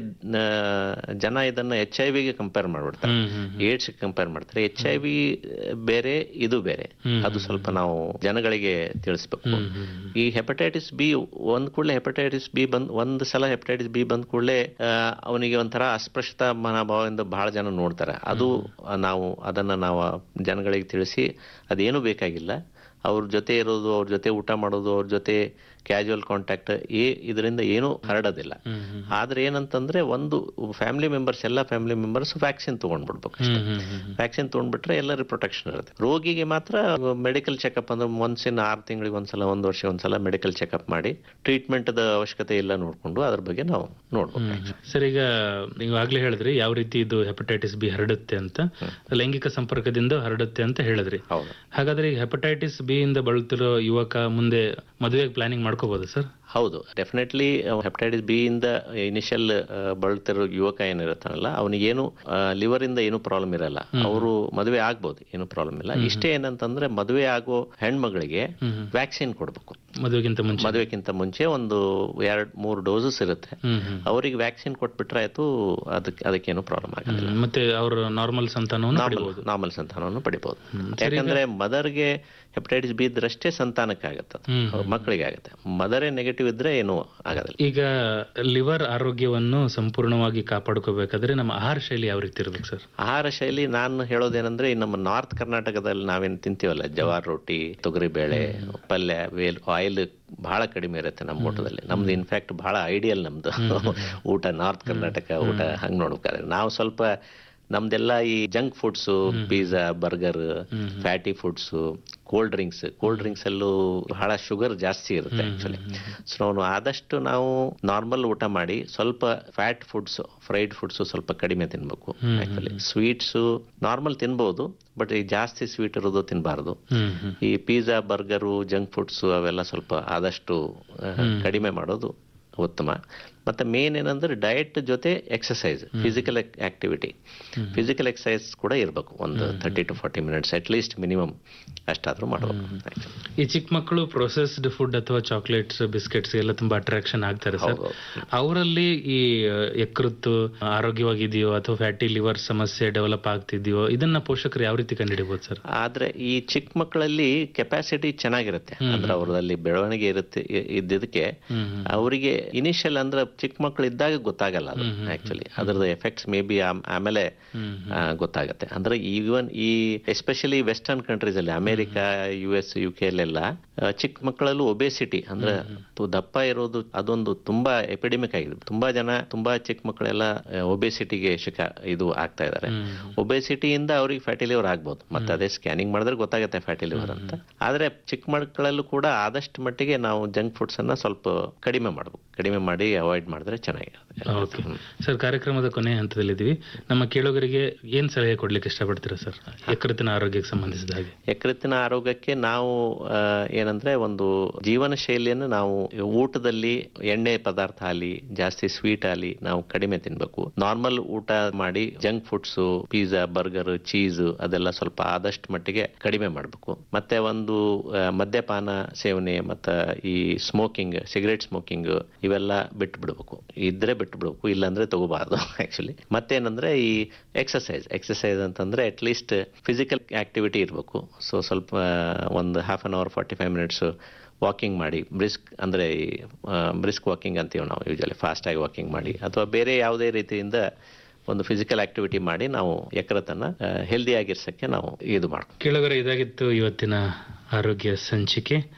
ಜನ ಇದನ್ನ ಎಚ್ ಐ ವಿಗೆ ಕಂಪೇರ್ ಮಾಡ್ಬಿಡ್ತಾರೆ ಹ್ಮ್ ಹ್ಮ್ ಏಡ್ಸ್ ಕಂಪೇರ್ ಮಾಡ್ತಾರೆ ಎಚ್ ಐ ವಿ ಬೇರೆ ಇದು ಬೇರೆ ಹ್ಮ್. ಅದು ಸ್ವಲ್ಪ ನಾವು ಜನಗಳಿಗೆ ತಿಳಿಸ್ಬೇಕು ಹ್ಮ್ ಹ್ಮ್ ಈ ಹೆಪಟೈಟಿಸ್ ಬಿ ಒಂದ್ ಕೂಡಲೇ ಹೆಪಟೈಟಿಸ್ ಬಿ ಬಂದ್ ಒಂದ್ ಸಲ ಹೆಪಟೈಟಿಸ್ ಬಿ ಬಂದ್ ಕೂಡಲೇ ಅವನಿಗೆ ಒಂಥರ ಅಸ್ಪೃಶ್ಯತಾ ಮನೋಭಾವದಿಂದ ಬಹಳ ಜನ ನೋಡ್ತಾರೆ ಅದು ಆ, ನಾವು ಅದನ್ನ ನಾವು ಜನಗಳಿಗೆ ತಿಳಿಸಿ ಅದೇನು ಬೇಕಾಗಿಲ್ಲ ಅವ್ರ ಜೊತೆ ಇರೋದು ಅವ್ರ ಜೊತೆ ಊಟ ಮಾಡೋದು ಅವ್ರ ಜೊತೆ ಕ್ಯಾಜುವಲ್ ಕಾಂಟ್ಯಾಕ್ಟ್ ಏ ಇದರಿಂದ ಏನೂ ಹರಡೋದಿಲ್ಲ ಹ್ಮ್ ಹ್ಮ್ ಆದ್ರೆ ಏನಂತಂದ್ರೆ ಒಂದು ಫ್ಯಾಮಿಲಿ ಮೆಂಬರ್ಸ್ ಎಲ್ಲ ಫ್ಯಾಮಿಲಿ ಮೆಂಬರ್ಸ್ ವ್ಯಾಕ್ಸಿನ್ ತಗೊಂಡ್ಬಿಡ್ಬೇಕು ಅಷ್ಟೇ ಹ್ಮ್ ಹ್ಮ್ ಹ್ಮ್ ವ್ಯಾಕ್ಸಿನ್ ತೊಗೊಂಡ್ಬಿಟ್ರೆ ಎಲ್ಲರಿಗೂ ಪ್ರೊಟೆಕ್ಷನ್ ಇರುತ್ತೆ ರೋಗಿಗೆ ಮಾತ್ರ ಮೆಡಿಕಲ್ ಚೆಕಪ್ ಅಂದ್ರೆ ಒಂದ್ಸಿನ ಆರು ತಿಂಗಳಿಗೆ ಒಂದ್ಸಲ ಒಂದು ವರ್ಷ ಒಂದ್ಸಲ ಮೆಡಿಕಲ್ ಚೆಕಪ್ ಮಾಡಿ ಟ್ರೀಟ್ಮೆಂಟ್ ಅವಶ್ಯಕತೆ ಎಲ್ಲ ನೋಡ್ಕೊಂಡು ಅದ್ರ ಬಗ್ಗೆ ನಾವು ನೋಡ್ಬೇಕು ಸರ್ ಈಗ ನೀವು ಆಗ್ಲೇ ಹೇಳಿದ್ರಿ ಯಾವ ರೀತಿ ಇದು ಹೆಪಟೈಟಿಸ್ ಬಿ ಹರಡುತ್ತೆ ಅಂತ ಲೈಂಗಿಕ ಸಂಪರ್ಕದಿಂದ ಹರಡುತ್ತೆ ಅಂತ ಹೇಳಿದ್ರಿ ಹೌದು ಹಾಗಾದ್ರೆ ಈಗ ಹೆಪಟೈಟಿಸ್ ಬಿ ಇಂದ ಬಳಲ್ತಿರೋ ಯುವಕ ಮುಂದೆ ಮದುವೆಗೆ ಪ್ಲಾನಿಂಗ್ ಮಾಡ್ಕೋಬಹುದು ಸರ್ ಹೌದು ಡೆಫಿನೆಟ್ಲಿ ಹೆಪಟೈಟಿಸ್ ಬಿ ಇಂದ ಇನಿಷಿಯಲ್ ಬಳಲ್ತಿರೋ ಯುವಕ ಏನಿರುತ್ತಾನಲ್ಲ ಅವನಿಗೇನು ಲಿವರ್ ಇಂದ ಏನು ಪ್ರಾಬ್ಲಮ್ ಇರಲ್ಲ ಅವರು ಮದುವೆ ಆಗ್ಬೋದು ಏನು ಪ್ರಾಬ್ಲಮ್ ಇಲ್ಲ ಇಷ್ಟೇ ಏನಂತಂದ್ರೆ ಮದುವೆ ಆಗೋ ಹೆಣ್ಮಗಳಿಗೆ ವ್ಯಾಕ್ಸಿನ್ ಕೊಡ್ಬೇಕು ಮದುವೆಗಿಂತ ಮುಂಚೆ ಮದುವೆಗಿಂತ ಮುಂಚೆ ಒಂದು ಎರಡ್ ಮೂರು ಡೋಸಸ್ ಇರುತ್ತೆ ಹ್ಮ್ ಹ್ಮ್ ಅವರಿಗೆ ವ್ಯಾಕ್ಸಿನ್ ಕೊಟ್ಬಿಟ್ರೆ ಆಯ್ತು ಅದಕ್ಕೆ ಅದಕ್ಕೇನು ಪ್ರಾಬ್ಲಮ್ ಆಗೋದಿಲ್ಲ ಹ್ಮ್. ಮತ್ತೆ ಅವರು ನಾರ್ಮಲ್ ಸಂತಾನವನ್ನು ಪಡಿಬಹುದು ನಾರ್ಮಲ್ ಸಂತಾನವನ್ನು ಪಡಿಬಹುದು ಯಾಕಂದ್ರೆ ಮದರ್ಗೆ ಹೆಪಟೈಟಿಸ್ ಬಿ ಇದ್ರಷ್ಟೇ ಸಂತಾನಕ್ಕಾಗತ್ತೆ ಅದು. ಹ್ಮ್. ಅವ್ರ ಮಕ್ಕಳಿಗೆ ಆಗುತ್ತೆ ಮದರೇ ನೆಗೆಟಿವ್ ಇದ್ರೆ ಏನು ಆಗೋದಿಲ್ಲ ಈಗ ಲಿವರ್ ಆರೋಗ್ಯವನ್ನು ಸಂಪೂರ್ಣವಾಗಿ ಕಾಪಾಡ್ಕೋಬೇಕಾದ್ರೆ ನಮ್ಮ ಆಹಾರ ಶೈಲಿ ಯಾವ ರೀತಿ ಇರ್ಬೇಕು ಸರ್ ಆಹಾರ ಶೈಲಿ ನಾನು ಹೇಳೋದೇನಂದ್ರೆ ಈ ನಮ್ಮ ನಾರ್ತ್ ಕರ್ನಾಟಕದಲ್ಲಿ ನಾವೇನ್ ತಿಂತೀವಲ್ಲ ಜವಾರ್ ರೊಟ್ಟಿ ತೊಗರಿ ಬೇಳೆ ಪಲ್ಯ ವೇಲ್ ಆಯಿಲ್ ಬಹಳ ಕಡಿಮೆ ಇರುತ್ತೆ ನಮ್ಮ ಊಟದಲ್ಲಿ ನಮ್ದು ಇನ್ಫ್ಯಾಕ್ಟ್ ಬಹಳ ಐಡಿಯಲ್ ನಮ್ದು ಊಟ ನಾರ್ತ್ ಕರ್ನಾಟಕ ಊಟ ಹಂಗ್ ನೋಡ್ಬೇಕಾದ್ರೆ ನಾವು ಸ್ವಲ್ಪ ನಮ್ದೆಲ್ಲ ಈ junk foods pizza burger fatty foods cold drinks cold drinks ಅಲ್ಲೂ ಬಹಳ ಶುಗರ್ ಜಾಸ್ತಿ ಇರುತ್ತೆ ಆಕ್ಚುಲಿ ಸೊ ನಾವು ಆದಷ್ಟು ನಾವು ನಾರ್ಮಲ್ ಊಟ ಮಾಡಿ ಸ್ವಲ್ಪ ಫ್ಯಾಟ್ ಫುಡ್ಸ್ ಫ್ರೈಡ್ ಫುಡ್ಸ್ ಸ್ವಲ್ಪ ಕಡಿಮೆ ತಿನ್ಬೇಕು ಆಕ್ಚುಲಿ ಸ್ವೀಟ್ಸ್ ನಾರ್ಮಲ್ ತಿನ್ಬೋದು ಬಟ್ ಈ ಜಾಸ್ತಿ ಸ್ವೀಟ್ ಇರೋದು ತಿನ್ನಬಾರ್ದು ಹ್ಮ್ ಹ್ಮ್ ಈ ಪಿಜ್ಜಾ ಬರ್ಗರು ಜಂಕ್ ಫುಡ್ಸ್ ಅವೆಲ್ಲ ಸ್ವಲ್ಪ ಆದಷ್ಟು ಆ, ಕಡಿಮೆ ಮಾಡೋದು ಉತ್ತಮ ಮತ್ತೆ ಮೇನ್ ಏನಂದ್ರೆ ಡಯಟ್ ಜೊತೆ exercise physical activity physical exercise ಕೂಡ ಇರಬೇಕು ಒಂದು thirty to forty minutes at least minimum ಅಷ್ಟಾದ್ರೂ ಮಾಡಬೇಕು actually. ಈ ಚಿಕ್ಕ ಮಕ್ಕಳು ಪ್ರೊಸೆಸ್ಡ್ ಫುಡ್ ಅಥವಾ ಚಾಕ್ಲೇಟ್ಸ್ ಬಿಸ್ಕೆಟ್ಸ್ ಎಲ್ಲ ತುಂಬಾ ಅಟ್ರಾಕ್ಷನ್ ಆಗ್ತಾರೆ ಸರ್ ಹೌದು. ಅವರಲ್ಲಿ ಈ ಆ, ಯಕೃತ್ತು ಆರೋಗ್ಯವಾಗಿದೆಯೋ ಅಥವಾ ಫ್ಯಾಟಿ ಲಿವರ್ ಸಮಸ್ಯೆ ಡೆವಲಪ್ ಆಗ್ತಿದೆಯೋ ಇದನ್ನ ಪೋಷಕರು ಯಾವ ರೀತಿ ಕಂಡುಹಿಡಿಬಹುದು ಸರ್ ಆದ್ರೆ ಈ ಚಿಕ್ಕ ಮಕ್ಕಳಲ್ಲಿ ಕೆಪಾಸಿಟಿ ಚೆನ್ನಾಗಿರುತ್ತೆ ಅಂದ್ರೆ ಅವರಲ್ಲಿ ಬೆಳವಣಿಗೆ ಇರುತ್ತೆ ಇ- ಇದ್ದಿದ್ದಕ್ಕೆ ಅವರಿಗೆ ಇನಿಷಿಯಲ್ ಅಂದ್ರೆ ಚಿಕ್ಕ ಮಕ್ಕಳು ಇದ್ದಾಗ ಗೊತ್ತಾಗಲ್ಲ ಅದು ಆಕ್ಚುಲಿ ಅದ್ರದ್ದು ಎಫೆಕ್ಟ್ಸ್ ಮೇ ಬಿ ಆಮೇಲೆ ಆ, ಗೊತ್ತಾಗತ್ತೆ ಅಂದ್ರೆ ಈವನ್ ಈ ಎಸ್ಪೆಷಲಿ ವೆಸ್ಟರ್ನ್ ಕಂಟ್ರೀಸ್ ಅಲ್ಲಿ America U S U K ಅಲ್ಲೆಲ್ಲ ಆ, ಚಿಕ್ಕ ಮಕ್ಕಳಲ್ಲೂ ಒಬೇಸಿಟಿ ಅಂದ್ರೆ ತು- ದಪ್ಪ ಇರೋದು ಅದೊಂದು ತುಂಬಾ ಎಪಿಡೆಮಿಕ್ ಆಗಿದೆ ತುಂಬಾ ಜನ ತುಂಬಾ ಚಿಕ್ಕ ಮಕ್ಕಳೆಲ್ಲ ಒಬೇಸಿಟಿಗೆ ಶಿಕ ಇದು ಆಗ್ತಾ ಇದ್ದಾರೆ ಒಬೇಸಿಟಿಯಿಂದ ಅವ್ರಿಗೆ ಫ್ಯಾಟಿ ಲಿವರ್ ಆಗ್ಬೋದು ಮತ್ತೆ ಅದೇ ಸ್ಕ್ಯಾನಿಂಗ್ ಮಾಡಿದ್ರೆ ಗೊತ್ತಾಗುತ್ತೆ ಫ್ಯಾಟಿ ಲಿವರ್ ಅಂತ ಆದ್ರೆ ಚಿಕ್ಕ ಮಕ್ಕಳಲ್ಲೂ ಕೂಡ ಆದಷ್ಟು ಮಟ್ಟಿಗೆ ನಾವು ಜಂಕ್ ಫುಡ್ಸ್ ಅನ್ನ ಸ್ವಲ್ಪ ಕಡಿಮೆ ಮಾಡ್ಬೇಕು ಕಡಿಮೆ ಮಾಡಿ ಅವಾಯ್ಡ್ ಮಾಡಿದ್ರೆ ಚೆನ್ನಾಗಿರುತ್ತೆ ಓಕೆ ಸರ್ ಕಾರ್ಯಕ್ರಮದ ಕೊನೆಯ ಹಂತದಲ್ಲಿದ್ದೀವಿ ನಮ್ಮ ಕೇಳುಗರಿಗೆ ಏನ್ ಸಲಹೆ ಕೊಡ್ಲಿಕ್ಕೆ ಇಷ್ಟಪಡ್ತೀರಾ ಸರ್ ಯಕೃತ್ತಿನ ಆರೋಗ್ಯಕ್ಕೆ ಸಂಬಂಧಿಸಿದ ಹಾಗೆ ಯಕೃತ್ತಿನ ಆರೋಗ್ಯಕ್ಕೆ ನಾವು ಆ, ಏನಂದ್ರೆ ಒಂದು ಜೀವನ ಶೈಲಿಯನ್ನು ನಾವು ಊಟದಲ್ಲಿ ಎಣ್ಣೆ ಪದಾರ್ಥ ಆಗಲಿ ಜಾಸ್ತಿ ಸ್ವೀಟ್ ಆಗಲಿ ನಾವು ಕಡಿಮೆ ತಿನ್ಬೇಕು ನಾರ್ಮಲ್ ಊಟ ಮಾಡಿ junk foods pizza burger cheese ಅದೆಲ್ಲ ಸ್ವಲ್ಪ ಆದಷ್ಟು ಮಟ್ಟಿಗೆ ಕಡಿಮೆ ಮಾಡಬೇಕು ಮತ್ತೆ ಒಂದು ಆ, ಮದ್ಯಪಾನ ಸೇವನೆ ಮತ್ತೆ ಈ ಸ್ಮೋಕಿಂಗ್ ಸಿಗರೇಟ್ ಸ್ಮೋಕಿಂಗ್ ಇವೆಲ್ಲ ಬಿಟ್ಟು ಬಿಡ್ಬೇಕು ಇದ್ರೆ ಬಿಟ್ಟು ಬಿಡ್ಬೇಕು ಇಲ್ಲಾಂದ್ರೆ ತಗೋಬಾರ್ದು ಆಕ್ಚುಲಿ ಮತ್ತೇನಂದ್ರೆ ಈ ಎಕ್ಸಸೈಸ್ ಎಕ್ಸಸೈಸ್ ಅಂತಂದ್ರೆ ಅಟ್ ಲೀಸ್ಟ್ ಫಿಸಿಕಲ್ ಆಕ್ಟಿವಿಟಿ ಇರಬೇಕು ಸೊ ಸ್ವಲ್ಪ ಒಂದು half an hour forty five minutes walking ಮಾಡಿ ಬ್ರಿಸ್ಕ್ ಅಂದ್ರೆ ಬ್ರಿಸ್ಕ್ ವಾಕಿಂಗ್ ಅಂತೀವಿ ನಾವು ಯೂಶಲಿ ಫಾಸ್ಟ್ ಆಗಿ ವಾಕಿಂಗ್ ಮಾಡಿ ಅಥವಾ ಬೇರೆ ಯಾವುದೇ ರೀತಿಯಿಂದ ಒಂದು ಫಿಸಿಕಲ್ ಆಕ್ಟಿವಿಟಿ ಮಾಡಿ ನಾವು ಯಕೃತನ್ನ ಹೆಲ್ದಿ ಆಗಿರ್ಸಕ್ಕೆ ನಾವು ಇದು ಮಾಡ್ಬೇಕು ಕೇಳುಗರೆ ಇದಾಗಿತ್ತು ಇವತ್ತಿನ ಆರೋಗ್ಯ ಸಂಚಿಕೆ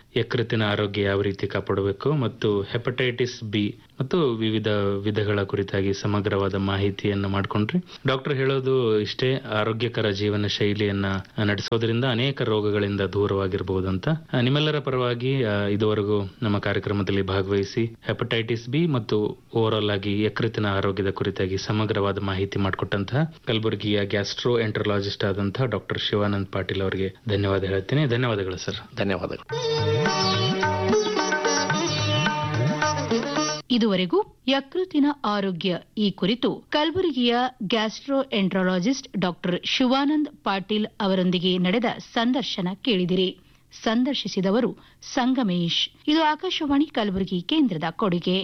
ಯಕೃತ್ತಿನ ಆರೋಗ್ಯ ಯಾವ ರೀತಿ ಕಾಪಾಡಬೇಕು ಮತ್ತು ಹೆಪಟೈಟಿಸ್ ಬಿ ಮತ್ತು ವಿವಿಧ ವಿಧಗಳ ಕುರಿತಾಗಿ ಸಮಗ್ರವಾದ ಮಾಹಿತಿಯನ್ನು ಮಾಡ್ಕೊಂಡ್ರಿ ಡಾಕ್ಟರ್ ಹೇಳೋದು ಇಷ್ಟೇ ಆರೋಗ್ಯಕರ ಜೀವನ ಶೈಲಿಯನ್ನ ನಡೆಸೋದ್ರಿಂದ ಅನೇಕ ರೋಗಗಳಿಂದ ದೂರವಾಗಿರಬಹುದಂತ ಆ, ನಿಮ್ಮೆಲ್ಲರ ಪರವಾಗಿ ಆ, ಇದುವರೆಗೂ ನಮ್ಮ ಕಾರ್ಯಕ್ರಮದಲ್ಲಿ ಭಾಗವಹಿಸಿ ಹೆಪಟೈಟಿಸ್ ಬಿ ಮತ್ತು ಓವರ್ ಆಲ್ ಆಗಿ ಯಕೃತ್ತಿನ ಆರೋಗ್ಯದ ಕುರಿತಾಗಿ ಸಮಗ್ರವಾದ ಮಾಹಿತಿ ಮಾಡಿಕೊಟ್ಟಂತಹ ಕಲಬುರಗಿಯ ಗ್ಯಾಸ್ಟ್ರೋ ಎಂಟ್ರಲಾಜಿಸ್ಟ್ ಆದಂತಹ ಡಾಕ್ಟರ್ ಶಿವಾನಂದ್ ಪಾಟೀಲ್ ಅವರಿಗೆ ಧನ್ಯವಾದ ಹೇಳ್ತೀನಿ ಧನ್ಯವಾದಗಳು ಸರ್ ಧನ್ಯವಾದಗಳು ಇದುವರೆಗೂ ಯಕೃತಿನ ಆರೋಗ್ಯ ಈ ಕುರಿತು ಕಲಬುರಗಿಯ gastroenterologist doctor Shivanand Patil ಅವರೊಂದಿಗೆ ನಡೆದ ಸಂದರ್ಶನ ಕೇಳಿದಿರಿ ಸಂದರ್ಶಿಸಿದವರು ಸಂಗಮೇಶ್ ಇದು ಆಕಾಶವಾಣಿ ಕಲಬುರಗಿ ಕೇಂದ್ರದ ಕೊಡುಗೆ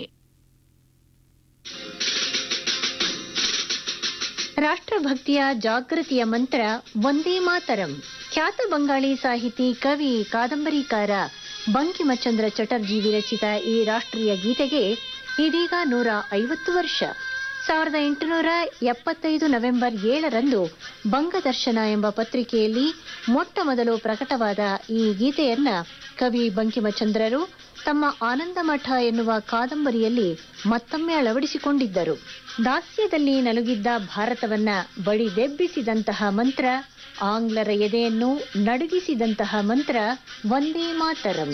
ರಾಷ್ಟ್ರಭಕ್ತಿಯ ಜಾಗೃತಿಯ ಮಂತ್ರ ಒಂದೇ ಮಾತರಂ ಖ್ಯಾತ ಬಂಗಾಳಿ ಸಾಹಿತಿ ಕವಿ ಕಾದಂಬರಿಕಾರ ಬಂಕಿಮಚಂದ್ರ ಚಟರ್ಜಿ ವಿರಚಿತ ಈ ರಾಷ್ಟ್ರೀಯ ಗೀತೆಗೆ ಇದೀಗ ನೂರ ಐವತ್ತು ವರ್ಷ ಸಾವಿರದ ಎಂಟುನೂರ ಎಪ್ಪತ್ತೈದು ನವೆಂಬರ್ ಏಳರಂದು ಬಂಗದರ್ಶನ ಎಂಬ ಪತ್ರಿಕೆಯಲ್ಲಿ ಮೊಟ್ಟ ಮೊದಲು ಪ್ರಕಟವಾದ ಈ ಗೀತೆಯನ್ನ ಕವಿ ಬಂಕಿಮಚಂದ್ರರು ತಮ್ಮ ಆನಂದಮಠ ಎನ್ನುವ ಕಾದಂಬರಿಯಲ್ಲಿ ಮತ್ತೊಮ್ಮೆ ಅಳವಡಿಸಿಕೊಂಡಿದ್ದರು ದಾಸ್ಯದಲ್ಲಿ ನಲುಗಿದ್ದ ಭಾರತವನ್ನ ಬಡಿದೆಬ್ಬಿಸಿದಂತಹ ಮಂತ್ರ ಆಂಗ್ಲರ ಎದೆಯನ್ನು ನಡುಗಿಸಿದಂತಹ ಮಂತ್ರ ಒಂದೇ ಮಾತರಂ